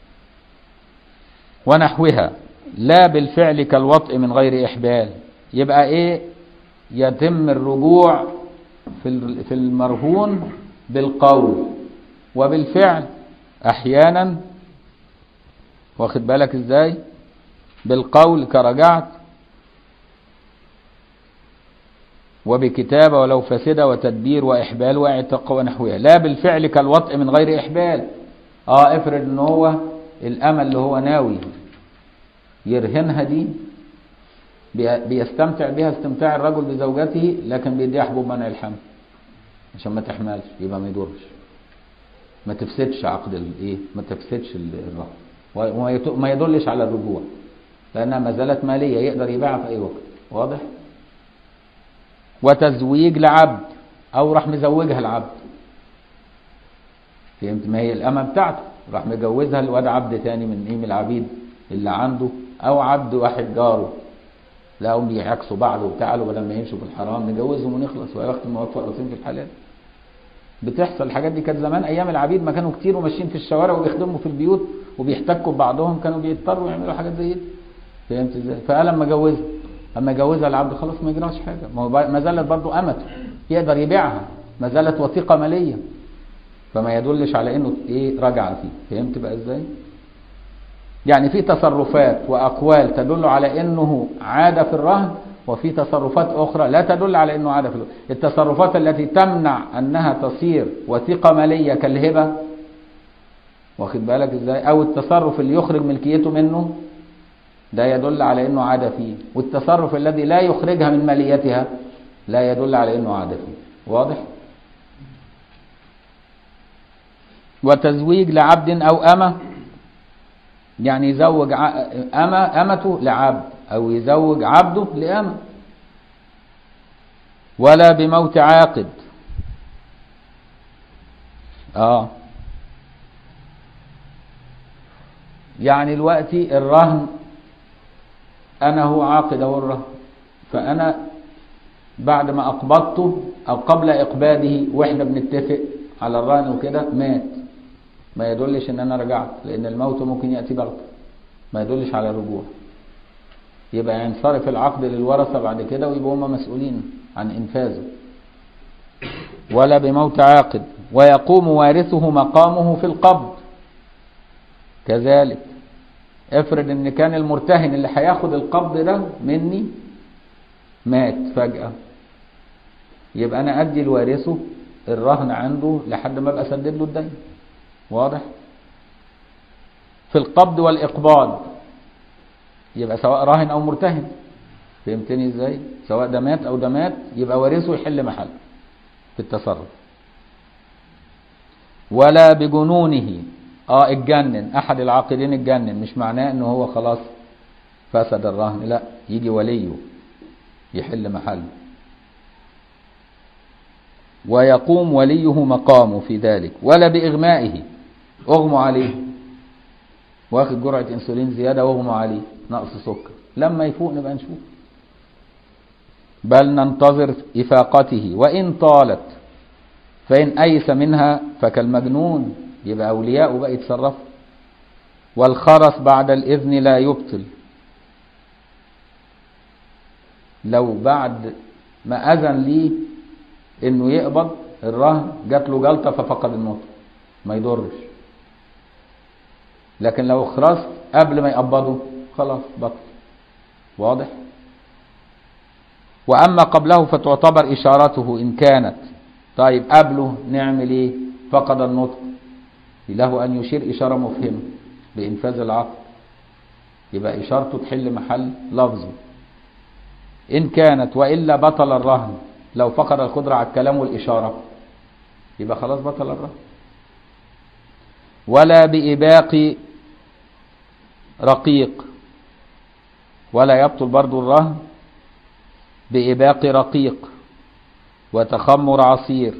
ونحوها لا بالفعل كالوطء من غير احبال يبقى ايه يتم الرجوع في في المرهون بالقول وبالفعل احيانا واخد بالك ازاي بالقول كرجعت وبكتابة ولو فاسدة وتدبير وإحبال واعتق ونحوها لا بالفعل كالوطء من غير إحبال اه افرض ان هو الأمل اللي هو ناوي يرهنها دي بيستمتع بها استمتاع الرجل بزوجته لكن بيديها حبوب منع الحمل عشان ما تحملش يبقى ما يدورش ما تفسدش عقد الايه ما تفسدش الرهن وما يدلش على الرجوع لانها ما زالت ماليه يقدر يبيعها في اي وقت واضح وتزويج لعبد او راح مزوجها العبد فهمت ما هي الامه بتاعته راح مجوزها لواد عبد تاني من ايه من العبيد اللي عنده او عبد واحد جاره لقوا بيعكسوا بعض وتعالوا بدل ما يمشوا في الحرام نجوزهم ونخلص ويا بخت الموفق راسين في الحلال بتحصل الحاجات دي كانت زمان ايام العبيد ما كانوا كتير وماشيين في الشوارع وبيخدموا في البيوت وبيحتكوا ببعضهم كانوا بيضطروا يعملوا حاجات زي دي فهمت ازاي فقال لما جوزها اما جوزها العبد خلاص ما يجراش حاجه ما هو ما زالت برضه امته يقدر يبيعها ما زالت وثيقه ماليه فما يدلش على انه ايه رجع فيه فهمت بقى ازاي يعني في تصرفات واقوال تدل على انه عاد في الرهن وفي تصرفات أخرى لا تدل على أنه عاد فلوس التصرفات التي تمنع أنها تصير وثيقة مالية كالهبة واخد بالك ازاي أو التصرف اللي يخرج ملكيته منه ده يدل على أنه عاد فيه والتصرف الذي لا يخرجها من ماليتها لا يدل على أنه عاد فيه واضح وتزويج لعبد أو أمة يعني يزوج أمة أمته لعبد أو يزوج عبده لأمة ولا بموت عاقد آه يعني الوقت الرهن أنا هو عاقد أو الرهن فأنا بعد ما أقبضته أو قبل إقباده وإحنا بنتفق على الرهن وكده مات ما يدلش ان انا رجعت لان الموت ممكن ياتي بغته ما يدلش على الرجوع يبقى ينصرف العقد للورثه بعد كده ويبقوا هم مسؤولين عن انفاذه ولا بموت عاقد ويقوم وارثه مقامه في القبض كذلك افرض ان كان المرتهن اللي هياخد القبض ده مني مات فجأة يبقى انا ادي لوارثه الرهن عنده لحد ما ابقى اسدد له الدين واضح في القبض والإقباض يبقى سواء راهن أو مرتهن فهمتني ازاي سواء ده مات أو ده مات يبقى وارثه يحل محله في التصرف ولا بجنونه اه اتجنن احد العاقدين اتجنن مش معناه انه هو خلاص فسد الرهن لا يجي وليه يحل محله ويقوم وليه مقامه في ذلك ولا بإغمائه أغمى عليه واخد جرعة انسولين زيادة واغمى عليه نقص سكر لما يفوق نبقى نشوف بل ننتظر إفاقته وإن طالت فإن أيس منها فكالمجنون يبقى أولياء بقى يتصرفوا والخرس بعد الإذن لا يبطل لو بعد ما أذن ليه إنه يقبض الرهن جات له جلطة ففقد النطق ما يضرش لكن لو خرس قبل ما يقبضه خلاص بطل واضح وأما قبله فتعتبر إشارته إن كانت طيب قبله نعمل إيه فقد النطق له أن يشير إشارة مفهمة بإنفاذ العقد يبقى إشارته تحل محل لفظه إن كانت وإلا بطل الرهن لو فقد القدرة على الكلام والإشارة يبقى خلاص بطل الرهن ولا بإباق رقيق ولا يبطل برضو الرهن بإباق رقيق وتخمر عصير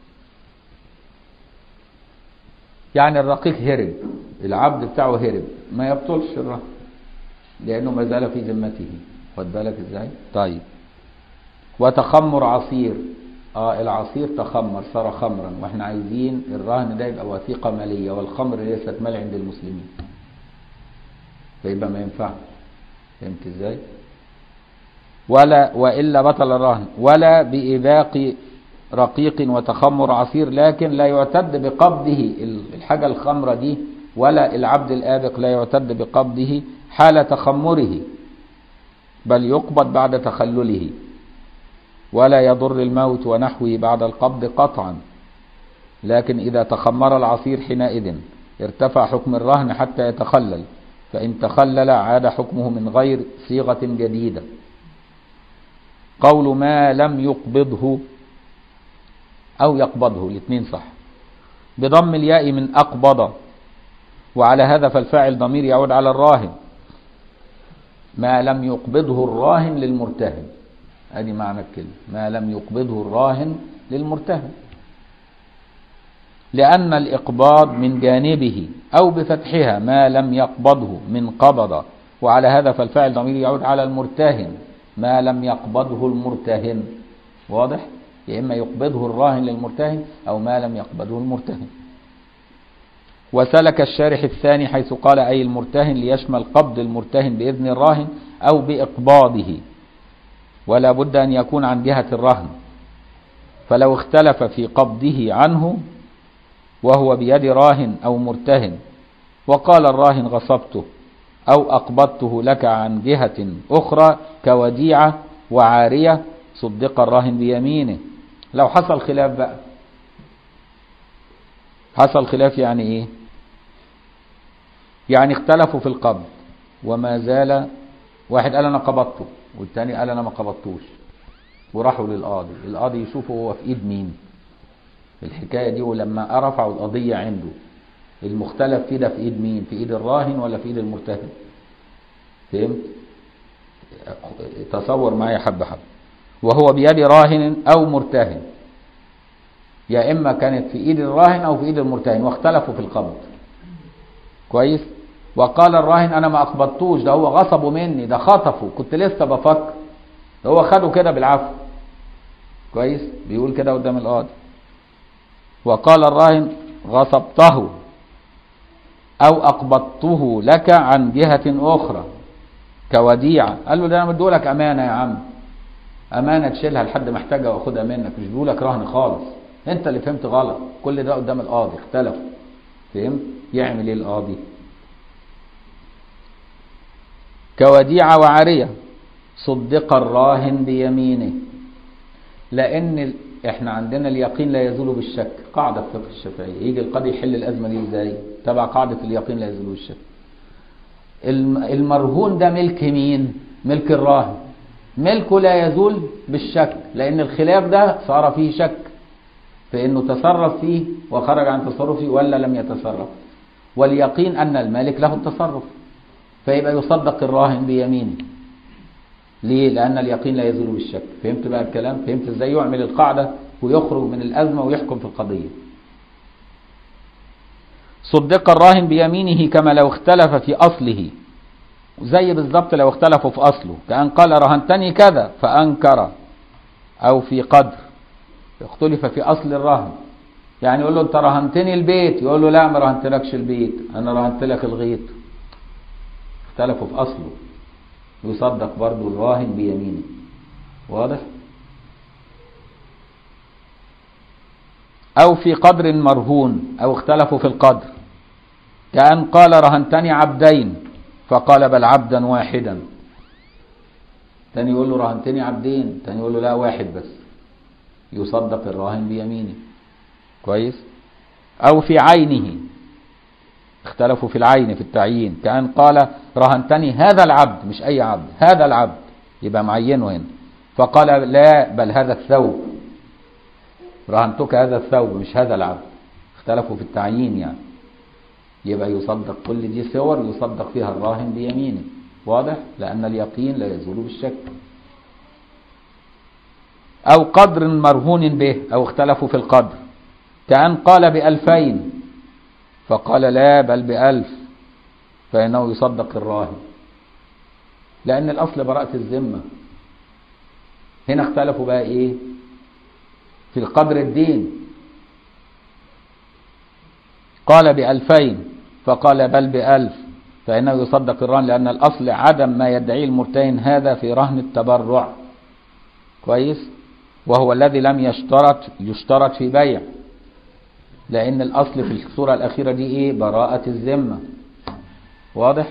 يعني الرقيق هرب العبد بتاعه هرب ما يبطلش الرهن لأنه ما زال في ذمته خد بالك ازاي طيب وتخمر عصير اه العصير تخمر صار خمرا واحنا عايزين الرهن ده يبقى وثيقه ماليه والخمر ليست مال عند المسلمين فيبقى ما ينفعش فهمت ازاي ولا والا بطل الرهن ولا بإباق رقيق وتخمر عصير لكن لا يعتد بقبضه الحاجه الخمره دي ولا العبد الآبق لا يعتد بقبضه حال تخمره بل يقبض بعد تخلله ولا يضر الموت ونحوه بعد القبض قطعا لكن إذا تخمر العصير حينئذ ارتفع حكم الرهن حتى يتخلل فإن تخلل عاد حكمه من غير صيغة جديدة قول ما لم يقبضه أو يقبضه الاثنين صح بضم الياء من أقبض وعلى هذا فالفاعل ضمير يعود على الراهن ما لم يقبضه الراهن للمرتهن ادي معنى الكلمة ما لم يقبضه الراهن للمرتهن لأن الإقباض من جانبه أو بفتحها ما لم يقبضه من قبض وعلى هذا فالفاعل ضمير يعود على المرتهن ما لم يقبضه المرتهن واضح يا إما يقبضه الراهن للمرتهن أو ما لم يقبضه المرتهن وسلك الشارح الثاني حيث قال أي المرتهن ليشمل قبض المرتهن بإذن الراهن أو بإقباضه ولا بد أن يكون عن جهة الرهن فلو اختلف في قبضه عنه وهو بيد راهن أو مرتهن وقال الراهن غصبته أو أقبضته لك عن جهة أخرى كوديعة وعارية صدق الراهن بيمينه لو حصل خلاف بقى حصل خلاف يعني ايه يعني اختلفوا في القبض وما زال واحد قال انا قبضته والتاني قال انا ما قبضتوش وراحوا للقاضي القاضي يشوفه هو في ايد مين الحكايه دي ولما رفعوا القضيه عنده المختلف فيه ده في ايد مين في ايد الراهن ولا في ايد المرتهن فهمت تصور معايا حبه حبه وهو بيد راهن او مرتهن يا اما كانت في ايد الراهن او في ايد المرتهن واختلفوا في القبض كويس وقال الراهن انا ما اقبضتوش ده هو غصبه مني ده خطفه كنت لسه بفكر ده هو خده كده بالعفو كويس بيقول كده قدام القاضي وقال الراهن غصبته او اقبضته لك عن جهة اخرى كوديعة قال له ده انا مديهولك امانة يا عم امانة تشيلها لحد ما احتاجها واخدها منك مش بيقولك رهن خالص انت اللي فهمت غلط كل ده قدام القاضي اختلف فهمت يعمل ايه القاضي كوديعة وعارية صدق الراهن بيمينه لان ال... احنا عندنا اليقين لا يزول بالشك قاعدة في فقه الشافعية يجي القاضي يحل الازمة دي ازاي تبع قاعدة اليقين لا يزول بالشك المرهون ده ملك مين ملك الراهن ملكه لا يزول بالشك لان الخلاف ده صار فيه شك فانه تصرف فيه وخرج عن تصرفه ولا لم يتصرف واليقين ان المالك له التصرف فيبقى يصدق الراهن بيمينه ليه لان اليقين لا يزول بالشك فهمت بقى الكلام فهمت ازاي يعمل القاعده ويخرج من الازمه ويحكم في القضيه صدق الراهن بيمينه كما لو اختلف في اصله زي بالظبط لو اختلفوا في اصله كان قال رهنتني كذا فانكر او في قدر اختلف في اصل الرهن يعني يقول له انت رهنتني البيت يقول له لا ما رهنتلكش البيت انا رهنت لك الغيط اختلفوا في اصله يصدق برضو الراهن بيمينه واضح او في قدر مرهون او اختلفوا في القدر كأن قال رهنتني عبدين فقال بل عبدا واحدا تاني يقول له رهنتني عبدين تاني يقول له لا واحد بس يصدق الراهن بيمينه كويس او في عينه اختلفوا في العين في التعيين كأن قال رهنتني هذا العبد مش اي عبد هذا العبد يبقى معينه هنا فقال لا بل هذا الثوب رهنتك هذا الثوب مش هذا العبد اختلفوا في التعيين يعني يبقى يصدق كل دي صور يصدق فيها الراهن بيمينه واضح لأن اليقين لا يزول بالشك أو قدر مرهون به أو اختلفوا في القدر كأن قال بألفين فقال لا بل بألف فإنه يصدق الراهن لأن الأصل براءة الذمة هنا اختلفوا بقى إيه في القدر الدين قال بألفين فقال بل بألف فإنه يصدق الرهن لأن الأصل عدم ما يدعيه المرتهن هذا في رهن التبرع كويس وهو الذي لم يشترط يشترط في بيع لأن الأصل في الصورة الأخيرة دي إيه براءة الذمة واضح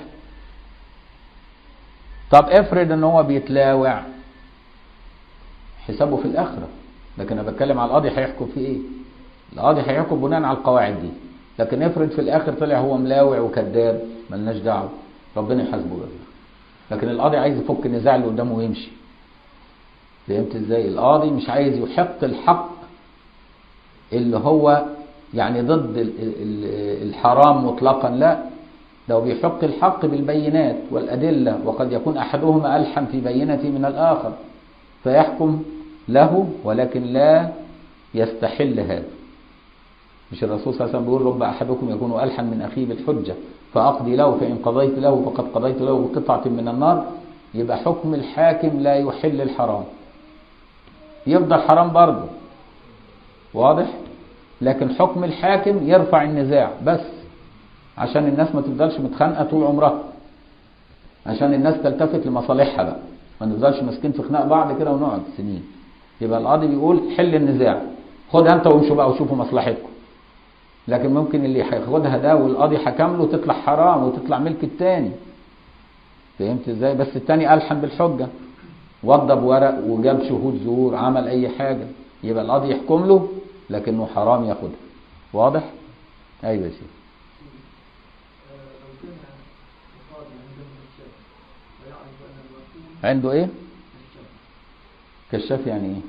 طب افرض ان هو بيتلاوع حسابه في الآخرة لكن أنا بتكلم على القاضي هيحكم في إيه القاضي هيحكم بناء على القواعد دي لكن افرض في الاخر طلع هو ملاوع وكذاب ملناش دعوه ربنا يحاسبه بقى لكن القاضي عايز يفك النزاع اللي قدامه ويمشي فهمت ازاي القاضي مش عايز يحق الحق اللي هو يعني ضد الحرام مطلقا لا ده بيحق الحق بالبينات والأدلة وقد يكون أحدهما ألحن في بينة من الآخر فيحكم له ولكن لا يستحل هذا مش الرسول صلى الله عليه وسلم بيقول رب أحدكم يكون ألحن من أخيه بالحجة فأقضي له فإن قضيت له فقد قضيت له بقطعة من النار يبقى حكم الحاكم لا يحل الحرام يفضل حرام برضه واضح لكن حكم الحاكم يرفع النزاع بس عشان الناس ما تفضلش متخانقه طول عمرها عشان الناس تلتفت لمصالحها بقى ما نفضلش ماسكين في خناق بعض كده ونقعد سنين يبقى القاضي بيقول حل النزاع خدها انت وامشوا بقى وشوفوا مصلحتكم لكن ممكن اللي هياخدها ده والقاضي حكم له تطلع حرام وتطلع ملك التاني فهمت ازاي بس التاني ألحن بالحجة وضب ورق وجاب شهود زور عمل اي حاجه يبقى القاضي يحكم له لكنه حرام ياخدها واضح ايوه يا سيدي لو كان القاضي عنده كشاف ويعرف أن الوكيل عنده ايه كشاف كشاف يعني ايه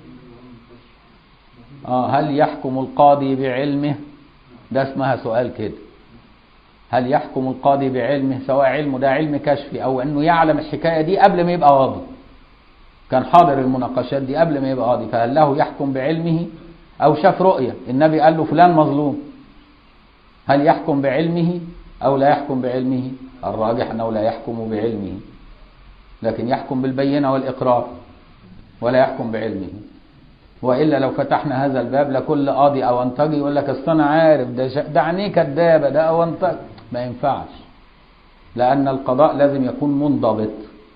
يعني اه هل يحكم القاضي بعلمه ده اسمها سؤال كده هل يحكم القاضي بعلمه سواء علمه ده علم كشفي او انه يعلم الحكايه دي قبل ما يبقى قاضي كان حاضر المناقشات دي قبل ما يبقى قاضي فهل له يحكم بعلمه او شاف رؤيه النبي قال له فلان مظلوم هل يحكم بعلمه او لا يحكم بعلمه الراجح انه لا يحكم بعلمه لكن يحكم بالبينه والاقرار ولا يحكم بعلمه والا لو فتحنا هذا الباب لكل قاضي او انطجي يقول لك اصل انا عارف ده ش... ده عينيه كدابه ده او انطجي ما ينفعش لان القضاء لازم يكون منضبط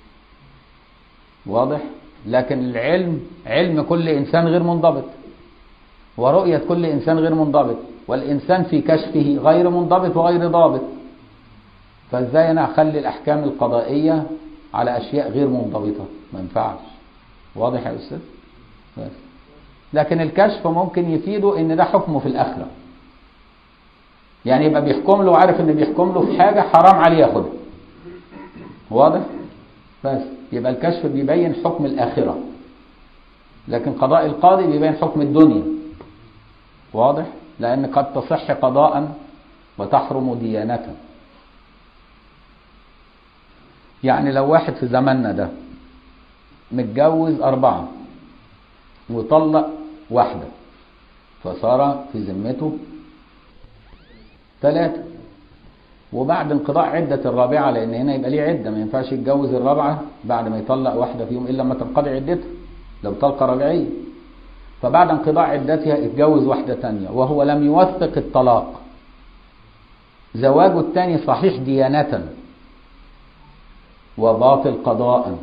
واضح لكن العلم علم كل انسان غير منضبط ورؤيه كل انسان غير منضبط والانسان في كشفه غير منضبط وغير ضابط فازاي انا اخلي الاحكام القضائيه على اشياء غير منضبطه ما ينفعش واضح يا استاذ بس لكن الكشف ممكن يفيده ان ده حكمه في الاخره يعني يبقى بيحكم له عارف ان بيحكم له في حاجه حرام عليه ياخدها واضح بس يبقى الكشف بيبين حكم الاخره لكن قضاء القاضي بيبين حكم الدنيا واضح لان قد تصح قضاء وتحرم ديانه يعني لو واحد في زماننا ده متجوز أربعة وطلق واحدة فصار في ذمته ثلاثة وبعد انقضاء عدة الرابعة لأن هنا يبقى ليه عدة ما ينفعش يتجوز الرابعة بعد ما يطلق واحدة فيهم إلا لما تنقضي عدتها لو طلقة رجعية فبعد انقضاء عدتها اتجوز واحدة تانية وهو لم يوثق الطلاق زواجه الثاني صحيح ديانة وباطل قضاء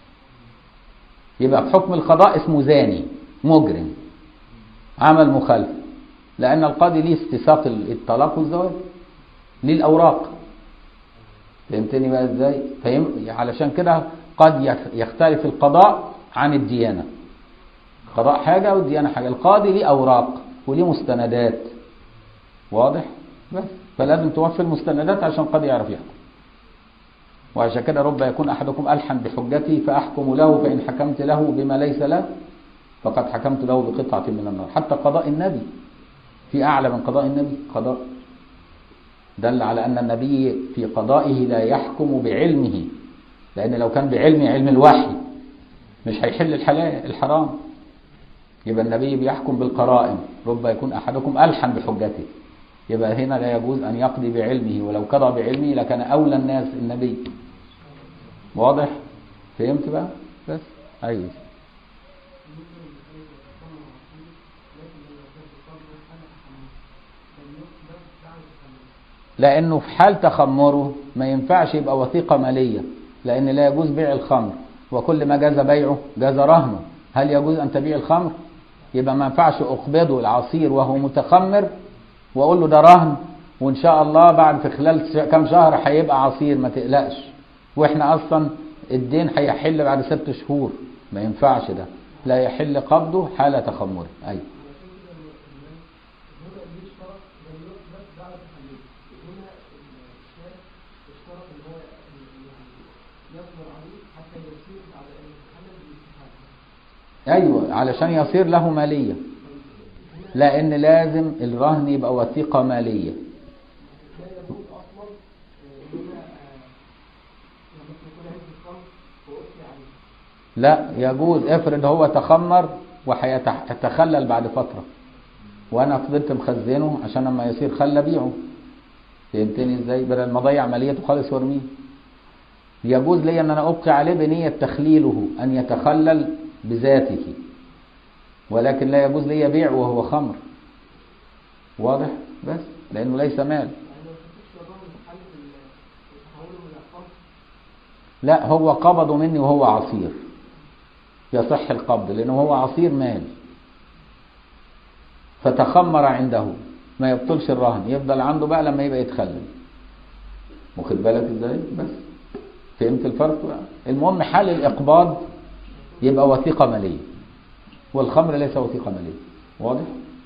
يبقى بحكم القضاء اسمه زاني مجرم عمل مخالفة لأن القاضي ليه استساق الطلاق والزواج ليه الأوراق فهمتني بقى ازاي؟ فهم علشان كده قد يختلف القضاء عن الديانة القضاء حاجة والديانة حاجة القاضي ليه أوراق وليه مستندات واضح؟ بس فلازم توفي المستندات عشان القاضي يعرف يحكم وعشان كده رب يكون أحدكم ألحن بحجتي فأحكم له فإن حكمت له بما ليس له فقد حكمت له بقطعة من النار حتى قضاء النبي في أعلى من قضاء النبي قضاء دل على أن النبي في قضائه لا يحكم بعلمه لأن لو كان بعلم علم الوحي مش هيحل الحلال الحرام يبقى النبي بيحكم بالقرائن رب يكون أحدكم ألحن بحجته يبقى هنا لا يجوز أن يقضي بعلمه ولو قضى بعلمه لكان أولى الناس النبي واضح فهمت بقى بس أيوه لأنه في حال تخمره ما ينفعش يبقى وثيقة مالية لأن لا يجوز بيع الخمر وكل ما جاز بيعه جاز رهنه هل يجوز أن تبيع الخمر يبقى ما ينفعش أقبضه العصير وهو متخمر واقول له ده رهن وان شاء الله بعد في خلال كام شهر هيبقى عصير ما تقلقش واحنا اصلا الدين هيحل بعد ست شهور ما ينفعش ده لا يحل قبضه حال تخمره ايوه ايوه علشان يصير له ماليه لان لازم الرهن يبقى وثيقه ماليه لا يجوز افرض هو تخمر وهيتخلل بعد فتره وانا فضلت مخزنه عشان لما يصير خل بيعه فهمتني ازاي بدل ما اضيع ماليته خالص وارميه يجوز لي ان انا ابقي عليه بنيه تخليله ان يتخلل بذاته ولكن لا يجوز لي بيع وهو خمر واضح بس لانه ليس مال لا هو قبضه مني وهو عصير يصح القبض لانه هو عصير مال فتخمر عنده ما يبطلش الرهن يفضل عنده بقى لما يبقى يتخلل واخد بالك ازاي بس فهمت الفرق بقى المهم حال الاقباض يبقى وثيقة مالية والخمر ليس وثيقة مالية واضح؟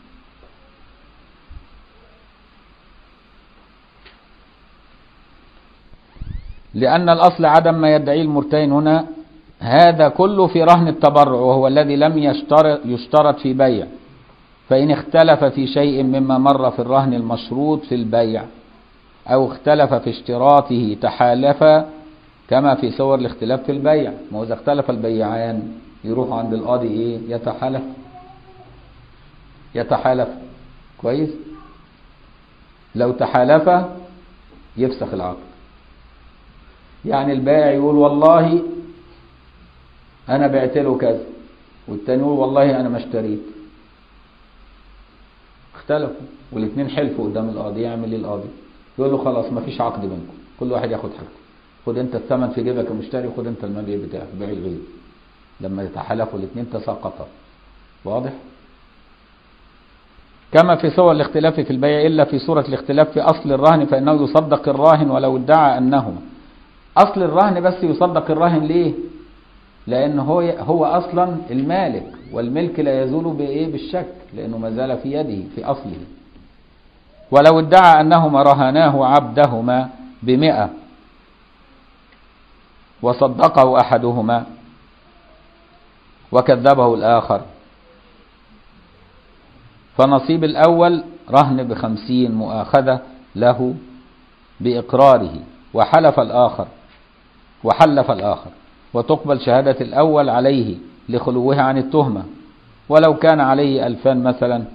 لأن الأصل عدم ما يدعيه المرتهن هنا هذا كله في رهن التبرع وهو الذي لم يشترط, يشترط في بيع فإن اختلف في شيء مما مر في الرهن المشروط في البيع أو اختلف في اشتراطه تحالف كما في صور الاختلاف في البيع ما هو إذا اختلف البيعان يروحوا عند القاضي إيه يتحالف يتحالف كويس لو تحالف يفسخ العقد يعني البائع يقول والله انا بعت له كذا والتاني يقول والله انا ما اشتريت اختلفوا والاثنين حلفوا قدام القاضي يعمل ايه القاضي يقول له خلاص ما فيش عقد بينكم كل واحد ياخد حاجته خد انت الثمن في جيبك كمشتري وخد انت المبيع بتاعك بيع الغير لما يتحالفوا الاثنين تساقطا واضح كما في صور الاختلاف في البيع الا في صوره الاختلاف في اصل الرهن فانه يصدق الراهن ولو ادعى انه اصل الرهن بس يصدق الراهن ليه لان هو هو اصلا المالك والملك لا يزول بايه بالشك لانه ما زال في يده في اصله ولو ادعى انهما رهناه عبدهما بمئة وصدقه احدهما وكذبه الاخر فنصيب الاول رهن بخمسين مؤاخذة له باقراره وحلف الاخر وحلف الآخر وتقبل شهادة الأول عليه لخلوه عن التهمة ولو كان عليه ألفان مثلا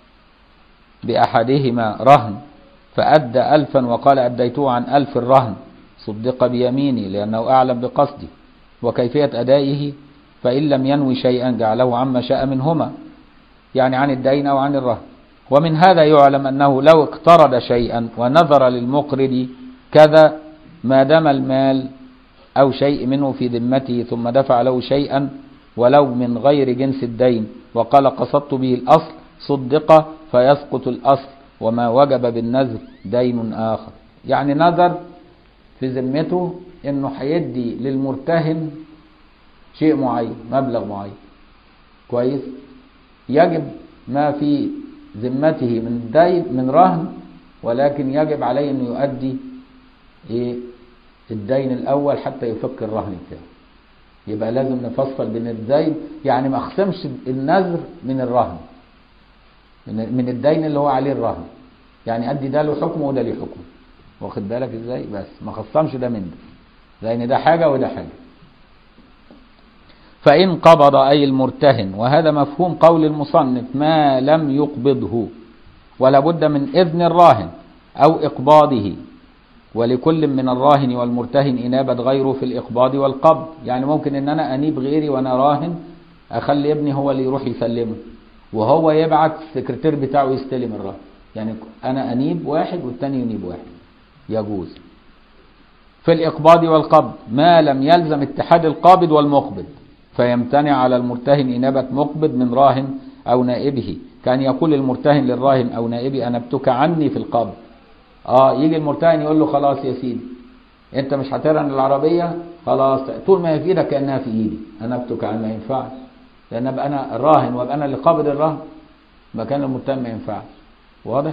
بأحدهما رهن فأدى ألفا وقال أديته عن ألف الرهن صدق بيميني لأنه أعلم بقصدي وكيفية أدائه فإن لم ينوي شيئا جعله عما شاء منهما يعني عن الدين أو عن الرهن ومن هذا يعلم أنه لو اقترض شيئا ونظر للمقرض كذا ما دام المال أو شيء منه في ذمته ثم دفع له شيئا ولو من غير جنس الدين وقال قصدت به الأصل صدق فيسقط الأصل وما وجب بالنذر دين آخر يعني نذر في ذمته انه هيدي للمرتهن شيء معين مبلغ معين كويس يجب ما في ذمته من دين من رهن ولكن يجب عليه انه يؤدي ايه الدين الاول حتى يفك الرهن بتاعه يبقى لازم نفصل بين الدين يعني ما اخصمش النذر من الرهن من الدين اللي هو عليه الرهن يعني ادي ده له حكم وده له حكم واخد بالك ازاي بس ما خصمش ده من ده لان ده حاجه وده حاجه فان قبض اي المرتهن وهذا مفهوم قول المصنف ما لم يقبضه ولا بد من اذن الراهن او اقباضه ولكل من الراهن والمرتهن انابه غيره في الاقباض والقبض يعني ممكن ان انا انيب غيري وانا راهن اخلي ابني هو اللي يروح يسلمه وهو يبعت السكرتير بتاعه يستلم الرهن يعني انا انيب واحد والتاني ينيب واحد يجوز في الإقباض والقبض ما لم يلزم اتحاد القابض والمقبض فيمتنع على المرتهن إنابة مقبض من راهن أو نائبه كان يقول المرتهن للراهن أو نائبي أنبتك عني في القبض آه يجي المرتهن يقول له خلاص يا سيدي أنت مش هترهن العربية خلاص طول ما هي في إيدك كأنها في إيدي أنبتك عن ما ينفعش لأن أبقى أنا الراهن وأبقى أنا اللي قابض الرهن مكان المرتهن ما ينفعش واضح؟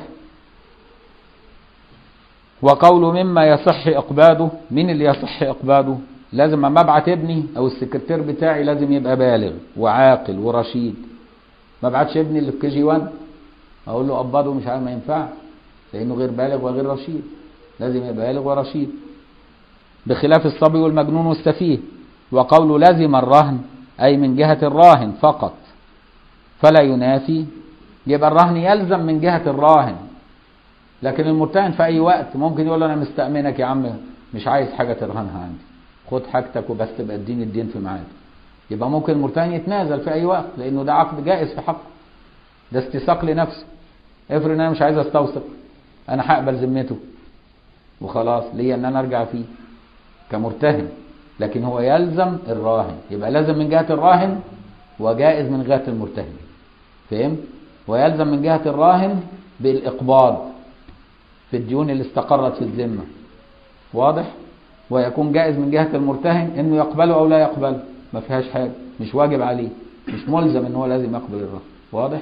وقول مما يصح إقباده مين اللي يصح إقباده لازم اما ابعت ابني او السكرتير بتاعي لازم يبقى بالغ وعاقل ورشيد ما ابعتش ابني اللي في كي جي 1 اقول له قبضه مش عارف ما ينفعش لانه غير بالغ وغير رشيد لازم يبقى بالغ ورشيد بخلاف الصبي والمجنون والسفيه وقول لازم الرهن اي من جهه الراهن فقط فلا ينافي يبقى الرهن يلزم من جهه الراهن لكن المرتهن في اي وقت ممكن يقول له انا مستأمنك يا عم مش عايز حاجه ترهنها عندي خد حاجتك وبس تبقى اديني الدين في ميعاده يبقى ممكن المرتهن يتنازل في اي وقت لانه ده عقد جائز في حقه ده استيثاق لنفسه افرض ان انا مش عايز استوثق انا هقبل ذمته وخلاص ليا ان انا ارجع فيه كمرتهن لكن هو يلزم الراهن يبقى لازم من جهه الراهن وجائز من جهه المرتهن فهمت ويلزم من جهه الراهن بالاقباض في الديون اللي استقرت في الذمه واضح ويكون جائز من جهة المرتهن انه يقبله او لا يقبله ما فيهاش حاجة مش واجب عليه مش ملزم ان هو لازم يقبل الرهن واضح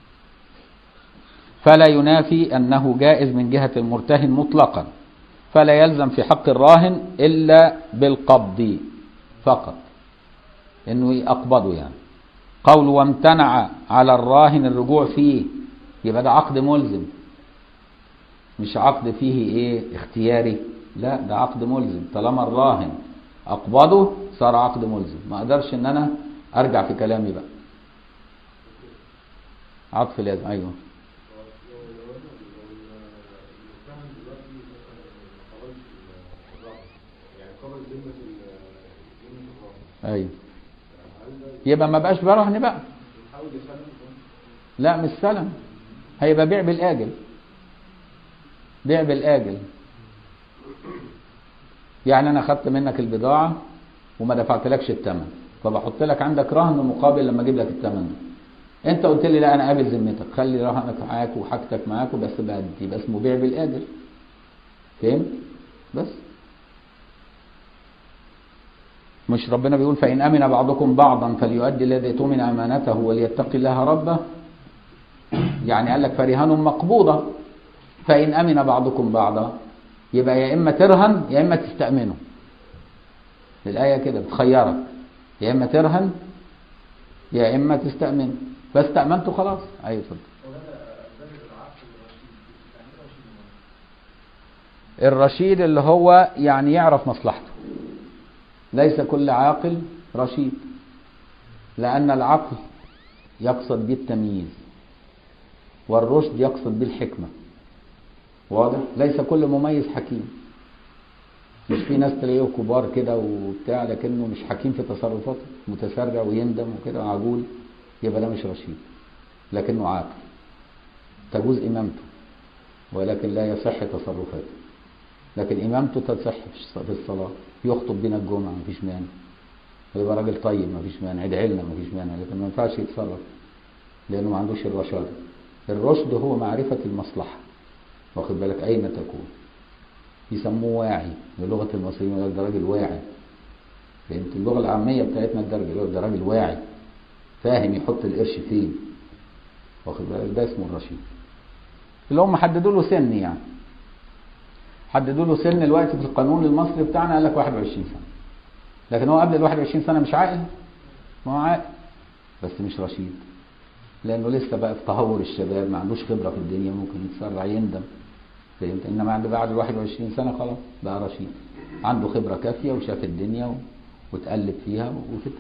فلا ينافي انه جائز من جهة المرتهن مطلقا فلا يلزم في حق الراهن الا بالقبض فقط انه يقبضه يعني قول وامتنع على الراهن الرجوع فيه يبقى ده عقد ملزم مش عقد فيه ايه اختياري لا ده عقد ملزم طالما الراهن اقبضه صار عقد ملزم ما اقدرش ان انا ارجع في كلامي بقى عطف لازم ايوه ايوه يبقى ما بقاش برهن بقى لا مش سلم هيبقى بيع بالاجل بيع بالاجل يعني انا خدت منك البضاعه وما دفعتلكش الثمن فبحط لك عندك رهن مقابل لما اجيب لك الثمن انت قلت لي لا انا قابل ذمتك خلي رهنك معاك وحاجتك معاك بس بقى يبقى اسمه بيع بالاجل فهمت بس مش ربنا بيقول فإن أمن بعضكم بعضا فليؤدي الذي اؤتمن أمانته وليتق الله ربه يعني قال لك فرهان مقبوضة فإن أمن بعضكم بعضا يبقى يا إما ترهن يا إما تستأمنه الآية كده بتخيرك يا إما ترهن يا إما تستأمن فاستأمنته خلاص أيوة اتفضل الرشيد اللي هو يعني يعرف مصلحته ليس كل عاقل رشيد لأن العقل يقصد به التمييز والرشد يقصد به الحكمة واضح ليس كل مميز حكيم مش في ناس تلاقيه كبار كده وبتاع لكنه مش حكيم في تصرفاته متسرع ويندم وكده عجول يبقى ده مش رشيد لكنه عاقل تجوز إمامته ولكن لا يصح تصرفاته لكن إمامته تصح في الصلاة يخطب بين الجمعة مفيش مانع ويبقى راجل طيب مفيش مانع يدعي لنا مفيش مانع لكن ما ينفعش يتصرف لأنه ما عندوش الرشاد الرشد هو معرفة المصلحة واخد بالك أين تكون يسموه واعي بلغة المصريين يقول ده راجل واعي فهمت اللغة العامية بتاعتنا الدرجة يقول ده راجل واعي فاهم يحط القرش فين واخد بالك ده اسمه الرشيد اللي هم حددوا له سن يعني حددوا له سن الوقت في القانون المصري بتاعنا قال لك 21 سنة لكن هو قبل ال 21 سنة مش عاقل ما هو عاقل بس مش رشيد لأنه لسه بقى في تهور الشباب ما عندوش خبرة في الدنيا ممكن يتسرع يندم فهمت إنما عند بعد ال 21 سنة خلاص بقى رشيد عنده خبرة كافية وشاف الدنيا و... وتقلب فيها وكده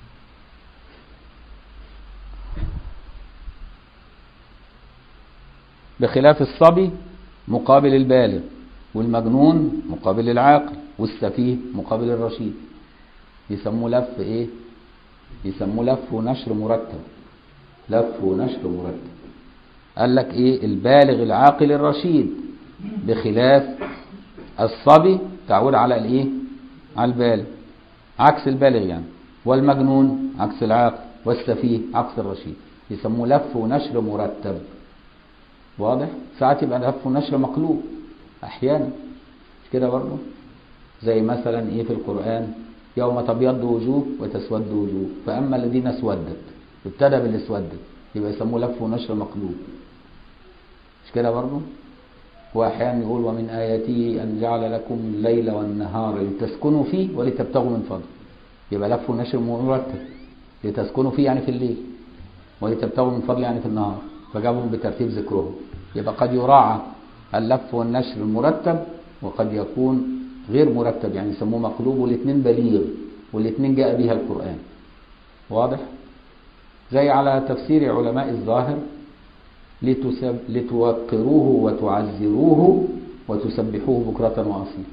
بخلاف الصبي مقابل البالغ والمجنون مقابل العاقل والسفيه مقابل الرشيد يسموه لف ايه يسموه لف ونشر مرتب لف ونشر مرتب قال لك ايه البالغ العاقل الرشيد بخلاف الصبي تعود على الايه على البالغ عكس البالغ يعني والمجنون عكس العاقل والسفيه عكس الرشيد يسموه لف ونشر مرتب واضح ساعات يبقى لف ونشر مقلوب احيانا مش كده برضه زي مثلا ايه في القران يوم تبيض وجوه وتسود وجوه فاما الذين اسودت ابتدى باللي اسودت يبقى يسموه لف ونشر مقلوب مش كده برضه واحيانا يقول ومن اياته ان جعل لكم الليل والنهار لتسكنوا فيه ولتبتغوا من فضله يبقى لف ونشر مرتب لتسكنوا فيه يعني في الليل ولتبتغوا من فضله يعني في النهار فجابهم بترتيب ذكرهم يبقى قد يراعى اللف والنشر المرتب وقد يكون غير مرتب يعني يسموه مقلوب والاثنين بليغ والاثنين جاء بها القرآن واضح زي على تفسير علماء الظاهر لتسب لتوقروه وتعزروه وتسبحوه بكرة وأصيلا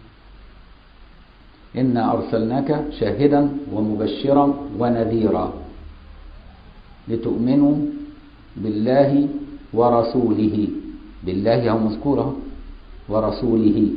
إنا أرسلناك شاهدا ومبشرا ونذيرا لتؤمنوا بالله ورسوله بالله هو مذكوره ورسوله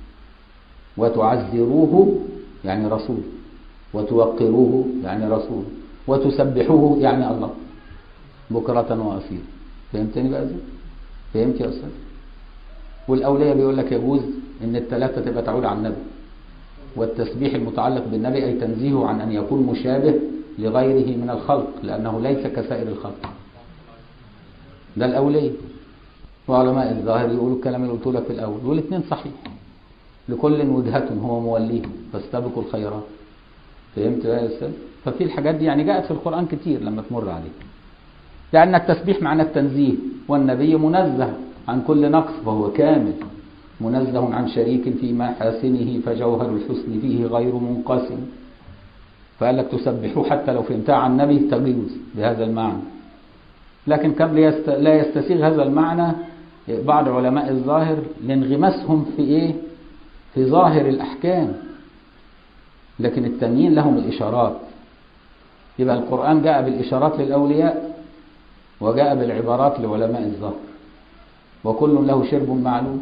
وتعزروه يعني رسول وتوقروه يعني رسول وتسبحوه يعني الله بكرة وأصيلا فهمتني بقى ازاي؟ فهمت يا أستاذ؟ والأولياء بيقول لك يجوز إن الثلاثة تبقى تعود على النبي والتسبيح المتعلق بالنبي أي تنزيهه عن أن يكون مشابه لغيره من الخلق لأنه ليس كسائر الخلق ده الأولية وعلماء الظاهر يقولوا الكلام اللي قلت لك في الأول والاثنين صحيح لكل وجهة هو موليه فاستبقوا الخيرات فهمت بقى يا أستاذ؟ ففي الحاجات دي يعني جاءت في القرآن كتير لما تمر عليك لأن التسبيح معنى التنزيه والنبي منزه عن كل نقص فهو كامل منزه عن شريك في محاسنه فجوهر الحسن فيه غير منقسم فقال لك تسبحوه حتى لو فهمتها عن النبي تجوز بهذا المعنى لكن كم ليست- لا يستسيغ هذا المعنى بعض علماء الظاهر لانغماسهم في ايه في ظاهر الاحكام لكن التانيين لهم الاشارات يبقى القران جاء بالاشارات للاولياء وجاء بالعبارات لعلماء الظاهر وكل له شرب معلوم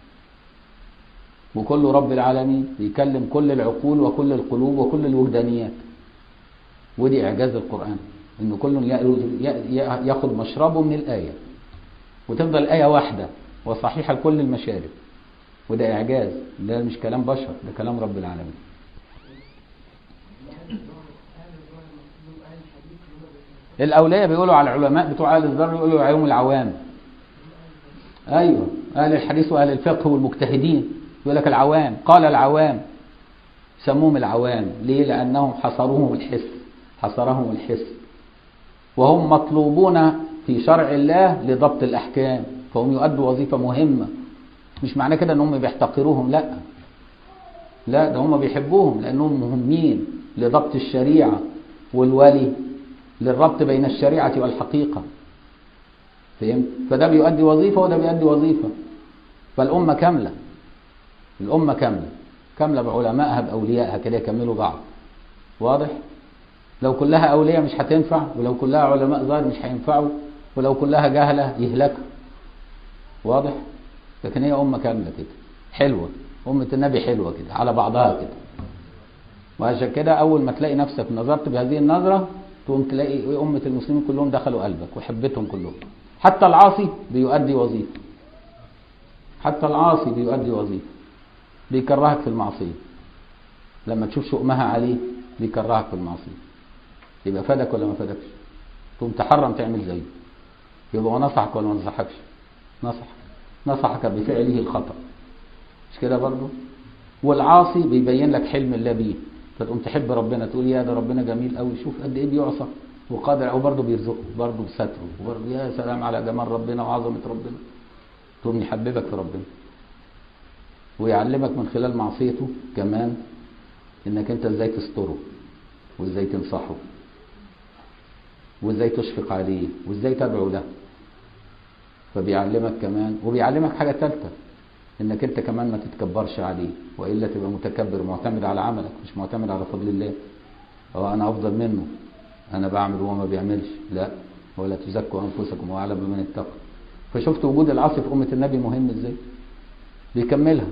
وكل رب العالمين بيكلم كل العقول وكل القلوب وكل الوجدانيات ودي إعجاز القرآن إن كل ي- ي- ياخد مشربه من الآية وتفضل الآية واحدة وصحيحة لكل المشارب وده إعجاز ده مش كلام بشر ده كلام رب العالمين الأولياء بيقولوا على العلماء بتوع أهل الذر يقولوا عليهم العوام أيوه أهل الحديث وأهل الفقه والمجتهدين يقول لك العوام قال العوام سموهم العوام ليه لأنهم حصروهم الحس حصرهم الحس وهم مطلوبون في شرع الله لضبط الأحكام فهم يؤدوا وظيفة مهمة مش معنى كده أنهم بيحتقروهم لا لا ده هم بيحبوهم لأنهم مهمين لضبط الشريعة والولي للربط بين الشريعة والحقيقة فهمت فده بيؤدي وظيفة وده بيؤدي وظيفة فالأمة كاملة الأمة كاملة كاملة بعلمائها بأوليائها كده يكملوا بعض واضح لو كلها أولياء مش هتنفع ولو كلها علماء ظاهر مش هينفعوا ولو كلها جهلة يهلكوا واضح لكن هي أمة كاملة كده حلوة أمة النبي حلوة كده على بعضها كده وعشان كده أول ما تلاقي نفسك نظرت بهذه النظرة تقوم تلاقي أمة المسلمين كلهم دخلوا قلبك وحبتهم كلهم حتى العاصي بيؤدي وظيفة حتى العاصي بيؤدي وظيفة بيكرهك في المعصية لما تشوف شؤمها عليه بيكرهك في المعصية يبقى فادك ولا ما فادكش تقوم تحرم تعمل زيه يبقى هو نصحك ولا ما نصحكش نصحك نصحك بفعله الخطأ مش كده برضه والعاصي بيبين لك حلم الله بيه فتقوم تحب ربنا تقول يا ده ربنا جميل قوي شوف قد ايه بيعصى وقادر او برضه بيرزقه برضه بستره وبرضه يا سلام على جمال ربنا وعظمه ربنا تقوم يحببك في ربنا ويعلمك من خلال معصيته كمان انك انت ازاي تستره وازاي تنصحه وازاي تشفق عليه وازاي تدعو له فبيعلمك كمان وبيعلمك حاجه ثالثه انك انت كمان ما تتكبرش عليه والا تبقى متكبر معتمد على عملك مش معتمد على فضل الله هو انا افضل منه انا بعمل وهو ما بيعملش لا ولا تزكوا انفسكم واعلم بمن اتقى فشفت وجود العصر في امه النبي مهم ازاي بيكملها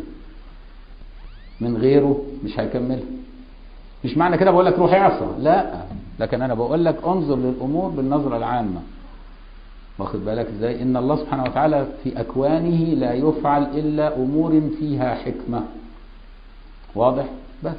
من غيره مش هيكملها مش معنى كده بقول لك روح اعصى لا لكن انا بقول لك انظر للامور بالنظره العامه واخد بالك ازاي ان الله سبحانه وتعالى في اكوانه لا يفعل الا امور فيها حكمه واضح بس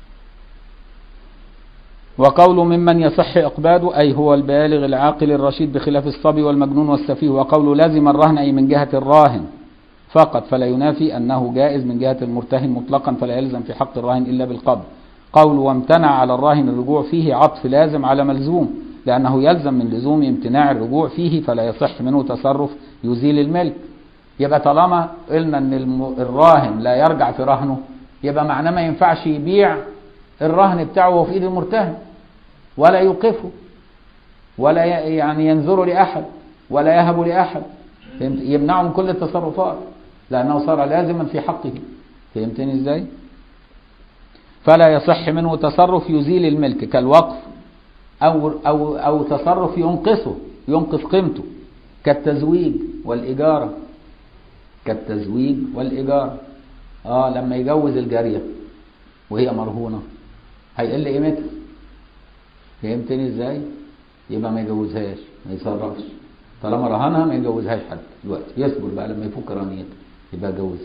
وقول ممن يصح إقباده أي هو البالغ العاقل الرشيد بخلاف الصبي والمجنون والسفيه وقول لازم الرهن أي من جهة الراهن فقط فلا ينافي أنه جائز من جهة المرتهن مطلقا فلا يلزم في حق الراهن إلا بالقبض قول وامتنع على الراهن الرجوع فيه عطف لازم على ملزوم لأنه يلزم من لزوم امتناع الرجوع فيه فلا يصح منه تصرف يزيل الملك يبقى طالما قلنا ان الم- الراهن لا يرجع في رهنه يبقى معناه ما ينفعش يبيع الرهن بتاعه وهو في ايد المرتهن ولا يوقفه ولا ي- يعني ينذر لأحد ولا يهب لأحد فهمت يمنعه من كل التصرفات لأنه صار لازما في حقه فهمتني ازاي فلا يصح منه تصرف يزيل الملك كالوقف أو, أو, أو تصرف ينقصه ينقص قيمته كالتزويج والإجارة كالتزويج والإجارة آه لما يجوز الجارية وهي مرهونة هيقل قيمتها فهمتني ازاي يبقى ما يجوزهاش ما يصرفش طالما رهنها ما يجوزهاش حد دلوقتي يصبر بقى لما يفك رهنيتها يبقى جوزها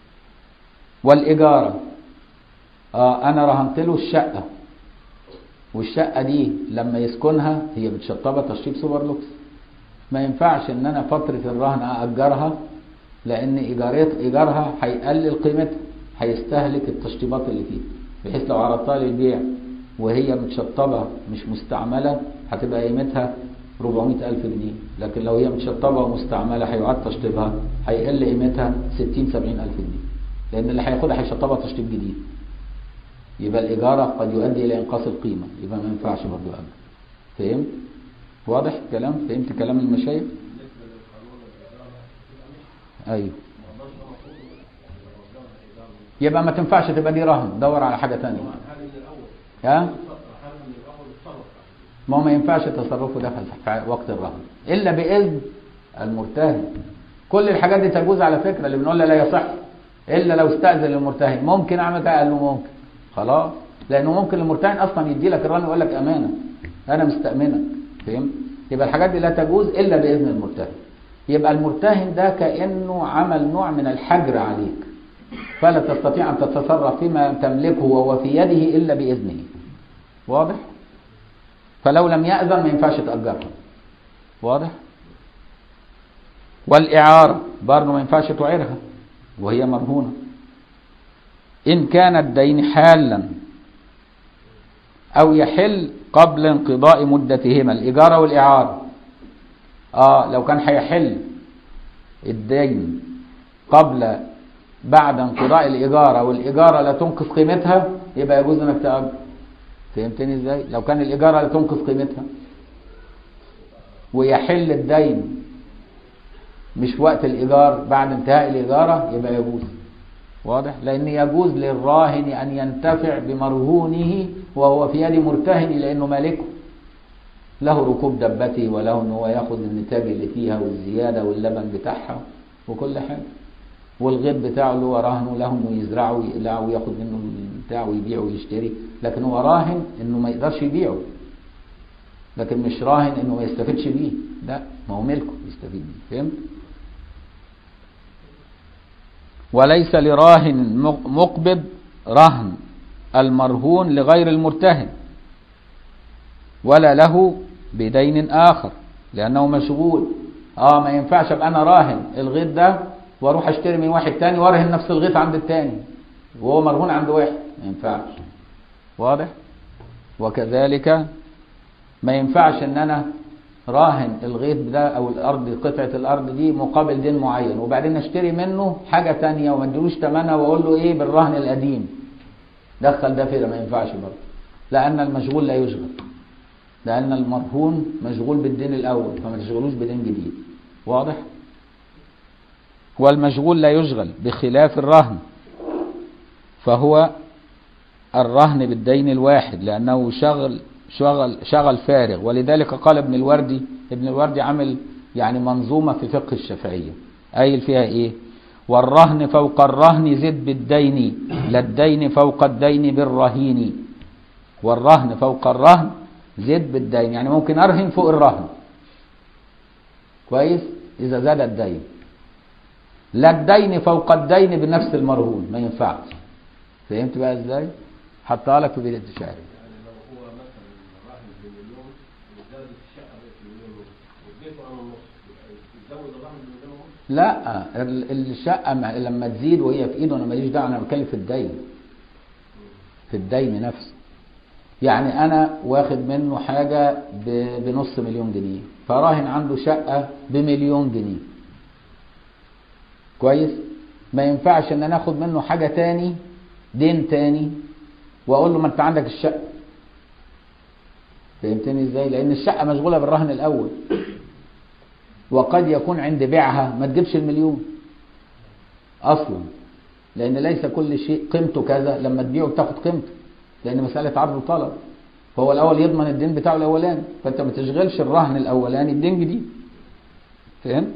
والإجارة آه أنا رهنت له الشقة والشقة دي لما يسكنها هي متشطبة تشطيب سوبر لوكس ما ينفعش ان انا فترة الرهن اجرها لان ايجارات ايجارها هيقلل قيمتها هيستهلك التشطيبات اللي فيها بحيث لو عرضتها للبيع وهي متشطبة مش مستعملة هتبقى قيمتها 400 ألف جنيه لكن لو هي متشطبة ومستعملة هيعاد تشطيبها هيقل قيمتها 60 70 ألف جنيه لأن اللي هياخدها هيشطبها تشطيب جديد يبقى الإيجارة قد يؤدي إلى إنقاص القيمة يبقى ما ينفعش برضه أبدا فهمت؟ واضح الكلام؟ فهمت كلام المشايخ؟ أيوه يبقى ما تنفعش تبقى دي رهن دور على حاجة تانية ها؟ ما هو ما ينفعش تصرفه ده في وقت الرهن إلا بإذن المرتهن كل الحاجات دي تجوز على فكرة اللي بنقول لا يصح إلا لو استأذن المرتهن ممكن أعمل كده قال له ممكن خلاص لأنه ممكن المرتهن أصلا يدي لك الرهن ويقول لك أمانة أنا مستأمنك فهمت؟ يبقى الحاجات دي لا تجوز إلا بإذن المرتهن يبقى المرتهن ده كأنه عمل نوع من الحجر عليك فلا تستطيع أن تتصرف فيما تملكه وهو في يده إلا بإذنه واضح؟ فلو لم يأذن ما ينفعش تأجرها واضح؟ والإعارة برضه ما ينفعش تعيرها وهي مرهونة إن كان الدين حالا أو يحل قبل انقضاء مدتهما الإيجار والإعارة آه لو كان هيحل الدين قبل بعد انقضاء الإيجار والإيجارة لا تنقص قيمتها يبقى يجوز إنك تأجر فهمتني إزاي؟ لو كان الإيجارة لا تنقص قيمتها ويحل الدين مش وقت الإيجار بعد انتهاء الإيجارة يبقى يجوز واضح لأن يجوز للراهن أن ينتفع بمرهونه وهو في يد مرتهن لأنه مالكه له ركوب دبته وله ان هو ياخد النتاج اللي فيها والزياده واللبن بتاعها وكل حاجه والغيط بتاعه اللي هو راهنه له انه يزرعه ويقلعه وياخد منه البتاع ويبيعه ويشتري لكن هو راهن انه ما يقدرش يبيعه لكن مش راهن انه ما يستفيدش بيه لا ما هو ملكه يستفيد بيه فهمت وليس لراهن مقبض رهن المرهون لغير المرتهن ولا له بدين آخر لأنه مشغول اه ما ينفعش ابقى انا راهن الغيط ده واروح اشتري من واحد تاني وارهن نفس الغيط عند التاني وهو مرهون عند واحد ما ينفعش واضح وكذلك ما ينفعش ان انا راهن الغيط ده او الارض قطعه الارض دي مقابل دين معين وبعدين اشتري منه حاجه تانية وما اديلوش ثمنها واقول له ايه بالرهن القديم دخل ده فيه ما ينفعش برضه لان المشغول لا يشغل لأن المرهون مشغول بالدين الأول فما تشغلوش بدين جديد واضح؟ والمشغول لا يشغل بخلاف الرهن فهو الرهن بالدين الواحد لأنه شغل شغل شغل فارغ ولذلك قال ابن الوردي ابن الوردي عمل يعني منظومة في فقه الشافعية قايل فيها ايه والرهن فوق الرهن زد بالدين لا الدين فوق الدين بالرهين والرهن فوق الرهن زد بالدين يعني ممكن ارهن فوق الرهن كويس اذا زاد الدين لا الدين فوق الدين بنفس المرهون ما ينفعش فهمت بقى ازاي حطها لك في بيت الشعر يعني لو هو مثلا راهن بمليون وزادت الشقه بقت مليون واديته انا النص يبقى يتزود الرهن بمليون ونص لا ال- الشقه ما- لما تزيد وهي في ايده انا ماليش دعوه انا بتكلم في الدين في الدين نفسه يعني انا واخد منه حاجه ب- بنص مليون جنيه فراهن عنده شقه بمليون جنيه كويس ما ينفعش ان انا اخد منه حاجه تاني دين تاني واقول له ما انت عندك الشقه فهمتني ازاي لان الشقه مشغوله بالرهن الاول وقد يكون عند بيعها ما تجيبش المليون اصلا لان ليس كل شيء قيمته كذا لما تبيعه بتاخد قيمته لان مساله عرض وطلب فهو الاول يضمن الدين بتاعه الاولاني فانت ما تشغلش الرهن الاولاني بدين جديد فهمت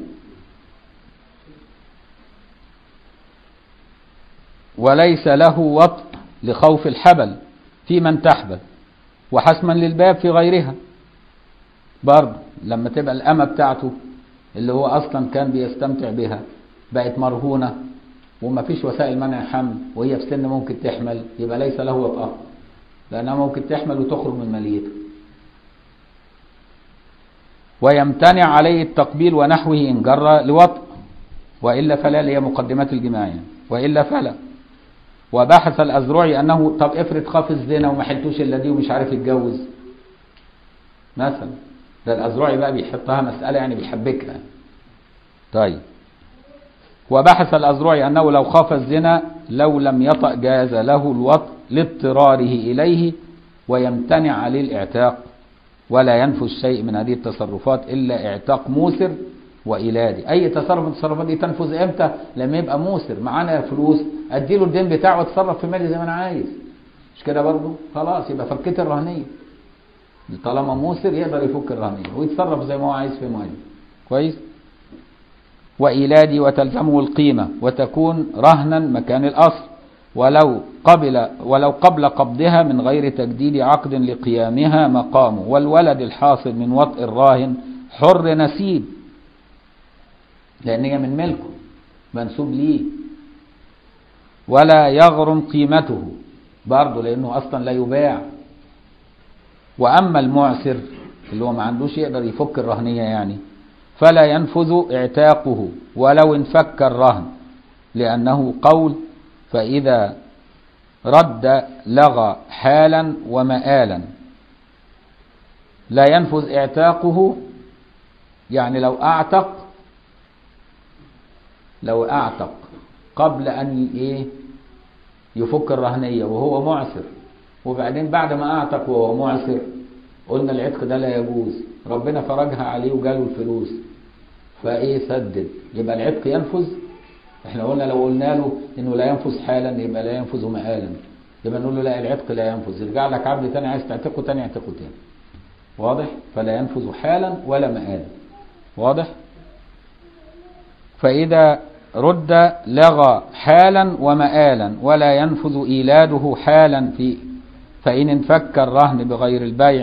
وليس له وطء لخوف الحبل في من تحبل وحسما للباب في غيرها برضه لما تبقى الأمة بتاعته اللي هو أصلا كان بيستمتع بها بقت مرهونة وما فيش وسائل منع حمل وهي في سن ممكن تحمل يبقى ليس له وطأ لأنها ممكن تحمل وتخرج من ماليته ويمتنع عليه التقبيل ونحوه إن جر لوطء وإلا فلا اللي هي مقدمات الجماع يعني وإلا فلا وبحث الأزرعي أنه طب افرض خاف الزنا وما حلتوش إلا دي ومش عارف يتجوز مثلا ده الأزرعي بقى بيحطها مسألة يعني بيحبكها طيب وبحث الأزرعي أنه لو خاف الزنا لو لم يطأ جاز له الوطء لاضطراره إليه ويمتنع عليه الاعتاق ولا ينفذ شيء من هذه التصرفات إلا اعتاق موسر وإيلادي أي تصرف من التصرفات دي تنفذ إمتى لما يبقى موسر معانا فلوس أديله الدين بتاعه واتصرف في مالي زي ما أنا عايز مش كده برضه خلاص يبقى فكيت الرهنية طالما موسر يقدر يفك الرهنية ويتصرف زي ما هو عايز في مالي كويس وإيلادي وتلزمه القيمة وتكون رهنا مكان الأصل ولو قبل ولو قبل قبضها من غير تجديد عقد لقيامها مقامه والولد الحاصل من وطء الراهن حر نسيب لأن هي من ملكه منسوب ليه ولا يغرم قيمته برضه لأنه أصلا لا يباع وأما المعسر اللي هو ما عندوش يقدر يفك الرهنية يعني فلا ينفذ اعتاقه ولو انفك الرهن لأنه قول فإذا رد لغى حالا ومآلا لا ينفذ اعتاقه يعني لو أعتق لو أعتق قبل أن إيه يفك الرهنية وهو معسر وبعدين بعد ما أعتق وهو معسر قلنا العتق ده لا يجوز ربنا فرجها عليه وجاله الفلوس فايه سدد يبقى العتق ينفذ احنا قلنا لو قلنا له انه لا ينفذ حالا يبقى لا ينفذ مآلا يبقى نقول له لا العتق لا ينفذ يرجع لك عبد تاني عايز تعتقه تاني اعتقه تاني واضح فلا ينفذ حالا ولا مآلا واضح فإذا رد لغى حالا ومآلا ولا ينفذ إيلاده حالا في فإن انفك الرهن بغير البيع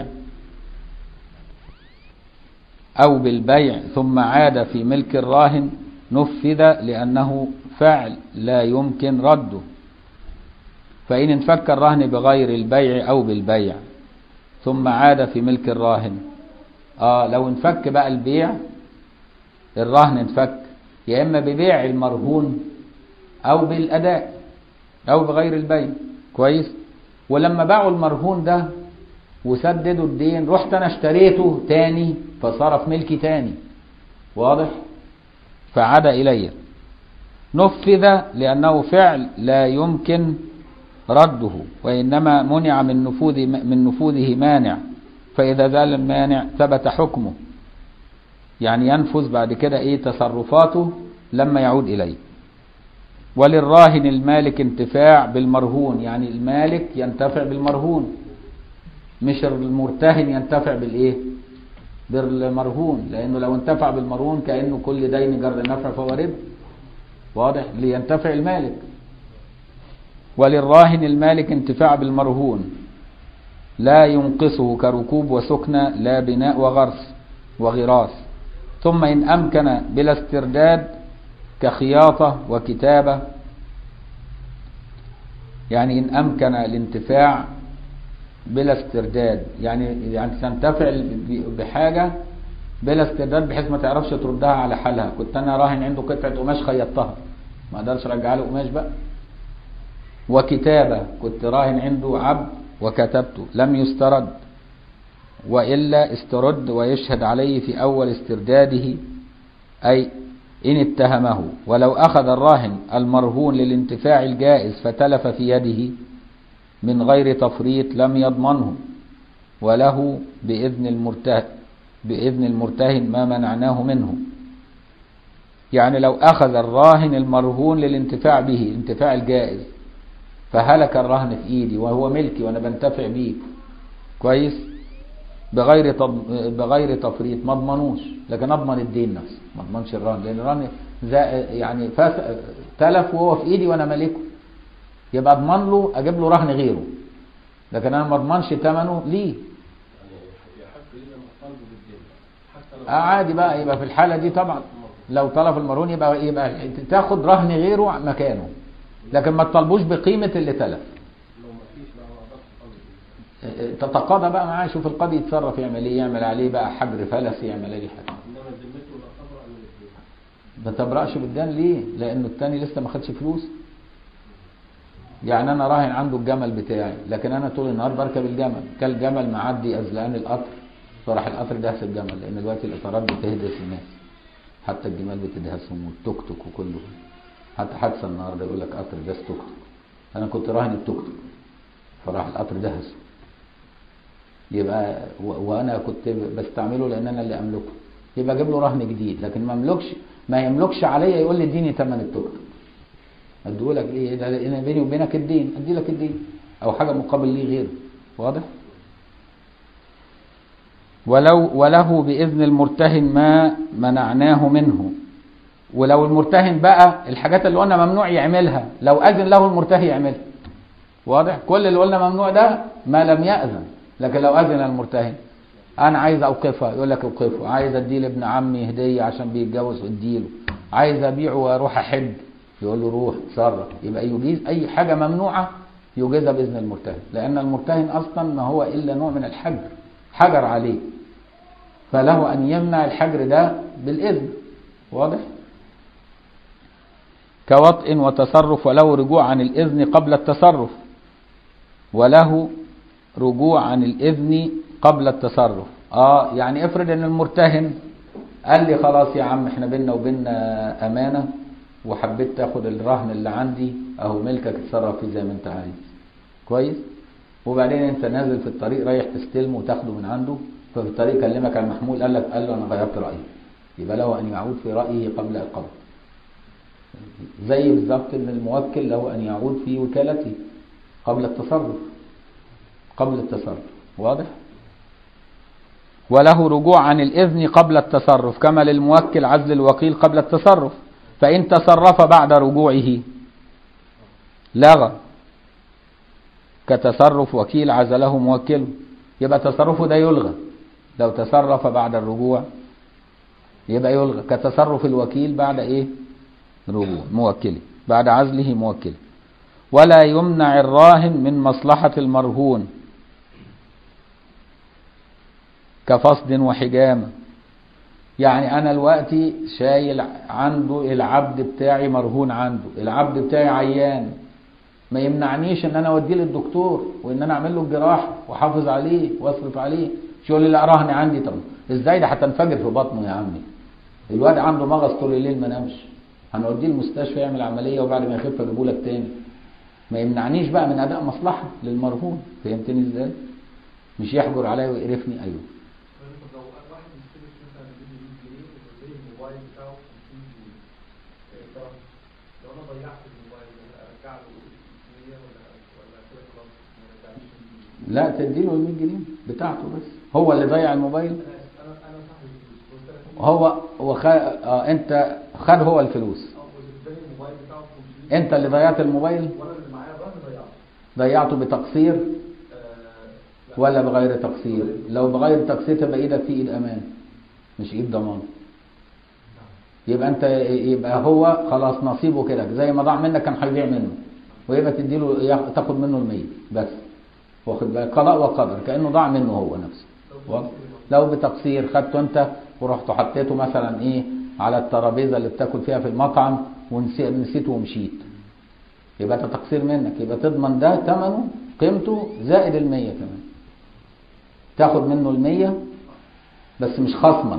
أو بالبيع ثم عاد في ملك الراهن نفذ لأنه فعل لا يمكن رده فإن انفك الرهن بغير البيع أو بالبيع ثم عاد في ملك الراهن آه لو انفك بقى البيع الرهن انفك يا إما ببيع المرهون أو بالأداء أو بغير البيع كويس ولما باعوا المرهون ده وسددوا الدين رحت انا اشتريته تاني فصار في ملكي تاني واضح فعاد الي نفذ لانه فعل لا يمكن رده وانما منع من نفوذ من نفوذه مانع فاذا زال المانع ثبت حكمه يعني ينفذ بعد كده ايه تصرفاته لما يعود اليه وللراهن المالك انتفاع بالمرهون يعني المالك ينتفع بالمرهون مش المرتهن ينتفع بالايه بالمرهون لانه لو انتفع بالمرهون كانه كل دين جر نفع فهو ربا واضح لينتفع المالك وللراهن المالك انتفاع بالمرهون لا ينقصه كركوب وسكنى لا بناء وغرس وغراس ثم إن أمكن بلا استرداد كخياطة وكتابة يعني إن أمكن الانتفاع بلا استرداد يعني يعني تنتفع بحاجة بلا استرداد بحيث ما تعرفش تردها على حالها كنت أنا راهن عنده قطعة قماش خيطتها ما اقدرش ارجع له قماش بقى وكتابة كنت راهن عنده عبد وكتبته لم يسترد وإلا استرد ويشهد عليه في أول استرداده أي إن اتهمه ولو أخذ الراهن المرهون للانتفاع الجائز فتلف في يده من غير تفريط لم يضمنه وله بإذن المرتهن بإذن المرتهن ما منعناه منه يعني لو أخذ الراهن المرهون للانتفاع به الانتفاع الجائز فهلك الرهن في إيدي وهو ملكي وأنا بنتفع بيه كويس بغير طب... بغير تفريط ما اضمنوش لكن اضمن الدين نفسه ما اضمنش الرهن لان الرهن يعني فاس... تلف وهو في ايدي وانا مالكه يبقى اضمن له اجيب له رهن غيره لكن انا ما اضمنش ثمنه ليه يحق لنا طلبه بالدين حتى لو آه عادي بقى يبقى في الحاله دي طبعا لو طلب المرهون يبقى يبقى تاخد رهن غيره مكانه لكن ما تطلبوش بقيمه اللي تلف لو ما فيش معه ما اقدرش اقدر تتقاضى بقى معاه شوف القاضي يتصرف يعمل ايه يعمل عليه بقى حجر فلس يعمل عليه حاجه انما ذمته لا تبرأ من الاثنين ما تبرأش بالدين ليه؟ لأنه التاني لسه ما خدش فلوس. يعني أنا راهن عنده الجمل بتاعي، لكن أنا طول النهار بركب الجمل، كان الجمل معدي أزلقان القطر فراح القطر دهس الجمل لأن دلوقتي الإطارات بتهدس الناس. حتى الجمال بتدهسهم والتوك توك وكله. حتى حادثة النهارده يقول لك قطر داس توك توك. أنا كنت راهن التوك توك. فراح القطر دهسه. يبقى و- وانا كنت بستعمله لان انا اللي املكه يبقى اجيب له رهن جديد لكن ما املكش ما يملكش عليا يقول لي اديني ثمن التوك توك اديه لك ايه ده انا بيني وبينك الدين ادي لك الدين او حاجه مقابل ليه غيره واضح ولو وله باذن المرتهن ما منعناه منه ولو المرتهن بقى الحاجات اللي قلنا ممنوع يعملها لو اذن له المرتهي يعملها واضح كل اللي قلنا ممنوع ده ما لم يأذن لكن لو أذن المرتهن أنا عايز أوقفها يقول لك أوقفه عايز أدي لابن عمي هدية عشان بيتجوز أديله عايز أبيعه وأروح أحج يقول له روح تصرف يبقى يجيز أي حاجة ممنوعة يجيزها بإذن المرتهن لأن المرتهن أصلا ما هو إلا نوع من الحجر حجر عليه فله أن يمنع الحجر ده بالإذن واضح كوطء وتصرف وله رجوع عن الإذن قبل التصرف وله رجوع عن الإذن قبل التصرف اه يعني افرض ان المرتهن قال لي خلاص يا عم احنا بينا وبينا امانه وحبيت تاخد الرهن اللي عندي اهو ملكك اتصرف فيه زي ما انت عايز كويس وبعدين انت نازل في الطريق رايح تستلمه وتاخده من عنده ففي الطريق كلمك عن محمول قال لك قال له انا غيرت رايي يبقى له ان يعود في رايه قبل القبض زي بالظبط ان الموكل له ان يعود في وكالته قبل التصرف قبل التصرف واضح وله رجوع عن الإذن قبل التصرف كما للموكل عزل الوكيل قبل التصرف فإن تصرف بعد رجوعه لغى كتصرف وكيل عزله موكله يبقى تصرفه ده يلغى لو تصرف بعد الرجوع يبقى يلغى كتصرف الوكيل بعد ايه رجوع موكله بعد عزله موكله ولا يمنع الراهن من مصلحة المرهون كفصد وحجامة يعني أنا دلوقتي شايل عنده العبد بتاعي مرهون عنده العبد بتاعي عيان ما يمنعنيش ان انا اوديه للدكتور وان انا اعمل له الجراحه واحافظ عليه واصرف عليه مش يقول لي لا رهني عندي طب ازاي ده هتنفجر في بطنه يا عمي الواد عنده مغص طول الليل ما نامش هنوديه المستشفى يعمل عمليه وبعد ما يخف اجيبه لك تاني ما يمنعنيش بقى من اداء مصلحه للمرهون فهمتني ازاي مش يحجر عليا ويقرفني ايوه طب لو واحد مستلف مثلا مني 100 جنيه واداني الموبايل بتاعه 50 جنيه إيه ده؟ لو انا ضيعت الموبايل انا ارجع له 100 ولا ولا كده خلاص ما رجعليش 100 جنيه لا تديله ال 100 جنيه بتاعته بس هو اللي ضيع الموبايل انا انا انا صاحب الفلوس قلت لك هو هو خ... آه انت خد هو الفلوس اه واداني الموبايل بتاعه 500 انت اللي ضيعت الموبايل وانا اللي معايا الرهن ضيعته ضيعته بتقصير آه، لا. ولا بغير تقصير لو بغير تقصير تبقى ايدك في ايد امان مش ايد ضمان يبقى انت يبقى هو خلاص نصيبه كده زي ما ضاع منك كان هيضيع منه ويبقى تديله ياخ- تاخد منه المية بس واخد بالك قضاء وقدر كانه ضاع منه هو نفسه واضح؟ لو بتقصير خدته انت ورحت حطيته مثلا ايه على الترابيزه اللي بتاكل فيها في المطعم ونسيته ومشيت يبقى ده تقصير منك يبقى تضمن ده ثمنه قيمته زائد المية كمان تاخد منه المية بس مش خصما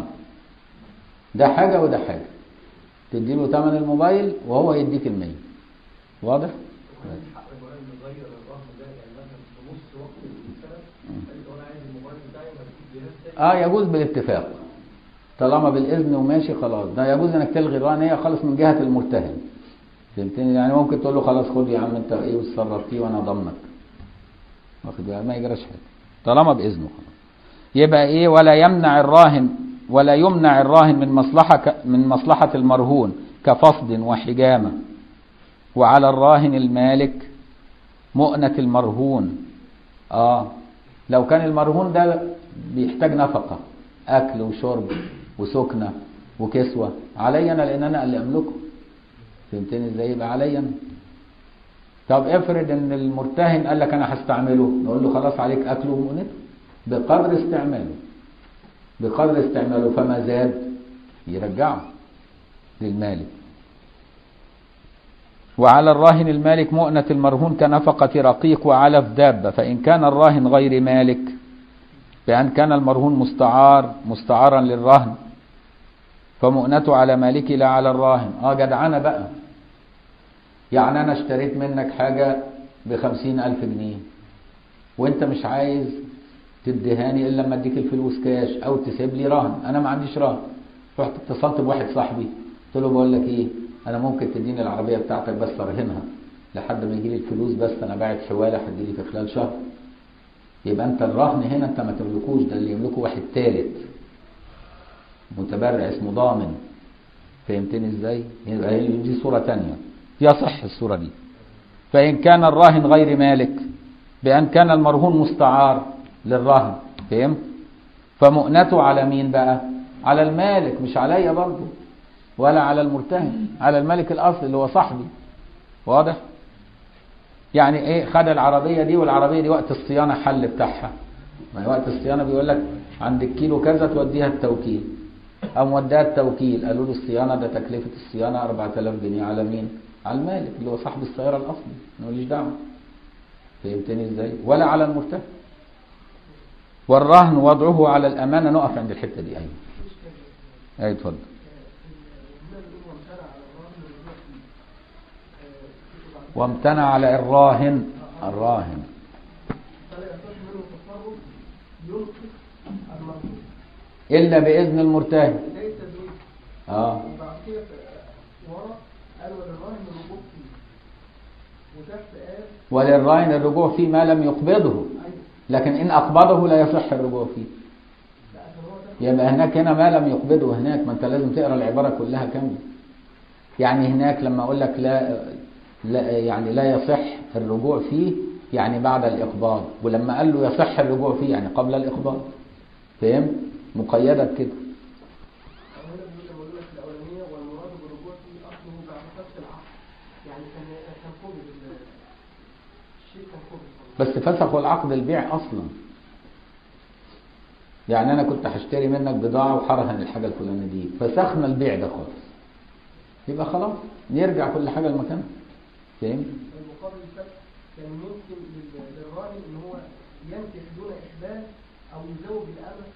ده حاجة وده حاجة تديله ثمن الموبايل وهو يديك المية واضح؟ وعندي حق ان انا نغير الرهن ده يعني مثلا في نص وقت السنه قال لي لو انا عايز الموبايل بتاعي وهجيب جهاز تاني اه يجوز بالاتفاق طالما بالاذن وماشي خلاص ده يجوز انك تلغي الرهن هي خالص من جهه المرتهن فهمتني يعني ممكن تقول له خلاص خد يا عم انت ايه وتصرف فيه وانا ضمنك واخد بالك ما يجراش حاجه طالما باذنه خلاص يبقى ايه ولا يمنع الراهن ولا يمنع الراهن من مصلحه ك- من مصلحه المرهون كفصد وحجامه وعلى الراهن المالك مؤنة المرهون اه لو كان المرهون ده بيحتاج نفقة أكل وشرب وسكنة وكسوة علي أنا لأن أنا اللي أملكه فهمتني إزاي يبقى علي أنا طب افرض ان المرتهن قال لك انا هستعمله نقول له خلاص عليك اكله ومؤنته بقدر استعماله بقدر استعماله فما زاد يرجعه للمالك وعلى الراهن المالك مؤنة المرهون كنفقة رقيق وعلف دابة فإن كان الراهن غير مالك بأن كان المرهون مستعار مستعارا للرهن فمؤنته على مالكه لا على الراهن اه جدعانة بقى يعني أنا اشتريت منك حاجة بخمسين ألف جنيه وانت مش عايز تدهاني إلا لما اديك الفلوس كاش أو تسيب لي رهن أنا ما عنديش رهن رحت اتصلت بواحد صاحبي قلت له بقول لك ايه انا ممكن تديني العربيه بتاعتك بس ارهنها لحد ما يجي لي الفلوس بس انا باعت حواله هتجي لي في خلال شهر يبقى انت الرهن هنا انت ما تملكوش ده اللي يملكه واحد ثالث متبرع اسمه ضامن فهمتني ازاي يبقى هي دي صوره ثانيه يصح الصوره دي فان كان الراهن غير مالك بان كان المرهون مستعار للرهن فهمت فمؤنته على مين بقى على المالك مش عليا برضه ولا على المرتهن على الملك الاصلي اللي هو صاحبي واضح يعني ايه خد العربيه دي والعربيه دي وقت الصيانه حل بتاعها ما هي وقت الصيانه بيقول لك عندك كيلو كذا توديها التوكيل او موديها التوكيل قالوا له الصيانه ده تكلفه الصيانه 4000 جنيه على مين على المالك اللي هو صاحب السياره الاصلي ماليش دعوه فهمتني ازاي ولا على المرتهن والرهن وضعه على الامانه نقف عند الحته دي ايوه ايوه اتفضل وامتنع على الراهن الراهن فلا يصح منه تصرف ينقص المرهون الا باذن المرتهن ليس بيه اه وبعد كده ورا قال وللراهن الرجوع فيه وتحت قال وللراهن الرجوع فيه ما لم يقبضه ايوه لكن ان اقبضه لا يصح الرجوع فيه لا عشان هو تحت يبقى هناك هنا ما لم يقبضه هناك ما انت لازم تقرا العباره كلها كامله يعني هناك لما اقول لك لا, لا يعني لا يصح الرجوع فيه يعني بعد الاقباض ولما قال له يصح الرجوع فيه يعني قبل الاقباض فهمت مقيده بكده هنا بيقول لما يقول لك الاولانيه والمراد بالرجوع فيه اصله بعد فسخ العقد يعني كان كان قبض ال- الشيء كان قبض بس فسخوا العقد البيع اصلا يعني انا كنت هشتري منك بضاعه وحرهن الحاجه الفلانيه دي فسخنا البيع ده خالص يبقى خلاص نرجع كل حاجه لمكانها فهمت المقابل الفتح كان يمكن لل- للراهن ان هو ينكح دون احداث او يزوج الامه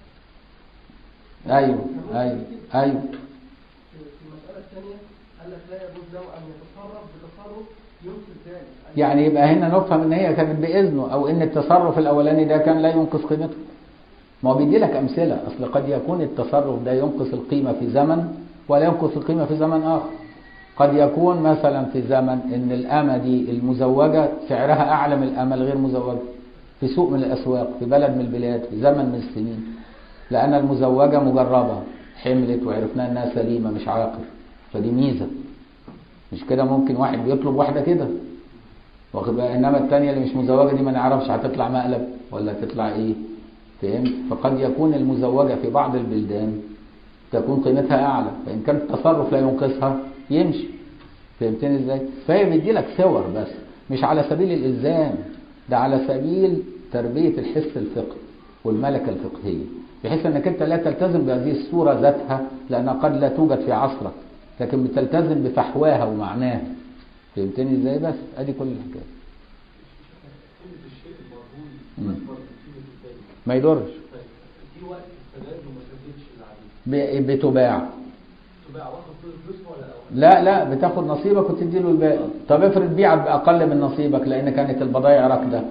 ايوه ايوه ايوه في في المساله الثانيه قال لك لا يجوز له ان يتصرف بتصرف ينقذ ذلك أي يعني يبقى هنا نفهم ان هي كانت باذنه او ان التصرف الاولاني ده كان لا ينقص قيمته ما هو بيدي لك امثله اصل قد يكون التصرف ده ينقص القيمه في زمن ولا ينقص القيمه في زمن اخر قد يكون مثلا في زمن ان الامه دي المزوجه سعرها اعلى من الامه الغير مزوجه في سوق من الاسواق في بلد من البلاد في زمن من السنين لان المزوجه مجربه حملت وعرفنا انها سليمه مش عاقر فدي ميزه مش كده ممكن واحد بيطلب واحده كده واخد بالك انما الثانيه اللي مش مزوجه دي ما نعرفش هتطلع مقلب ولا تطلع ايه فهمت فقد يكون المزوجه في بعض البلدان تكون قيمتها اعلى فان كان التصرف لا ينقصها يمشي فهمتني ازاي فهي بيدي لك صور بس مش على سبيل الالزام ده على سبيل تربيه الحس الفقهي والملكه الفقهيه بحيث انك انت لا تلتزم بهذه الصوره ذاتها لانها قد لا توجد في عصرك لكن بتلتزم بفحواها ومعناها فهمتني ازاي بس ادي كل الحكايه قيمه الشيء المرهون مم. اكبر من قيمه الثاني ما يضرش طيب دي وقت السداد وما سددش اللي عليه ب- بتباع تباع واخد كل فلوسها ولا لا؟ لا لا بتاخد نصيبك وتدي له الباقي طب افرض بيعت باقل من نصيبك لان كانت البضائع راكده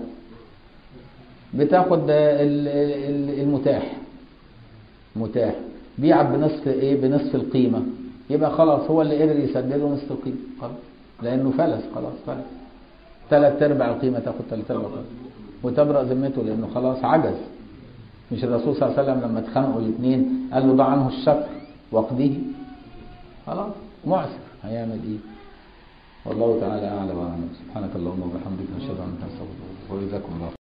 بتاخد ال- ال- المتاح متاح بيعت بنصف ايه بنصف القيمه يبقى خلاص هو اللي قدر يسدده نصف القيمه خلاص لانه فلس خلاص فلس ثلاث ارباع القيمه تاخد ثلاث ارباع القيمة. وتبرأ ذمته لانه خلاص عجز مش الرسول صلى الله عليه وسلم لما اتخانقوا الاثنين قال له ضع عنه الشطر واقضيه خلاص معسر هيعمل ايه والله تعالى اعلى واعلم سبحانك اللهم وبحمدك نشهد ان لا اله الا انت نستغفرك وجزاكم الله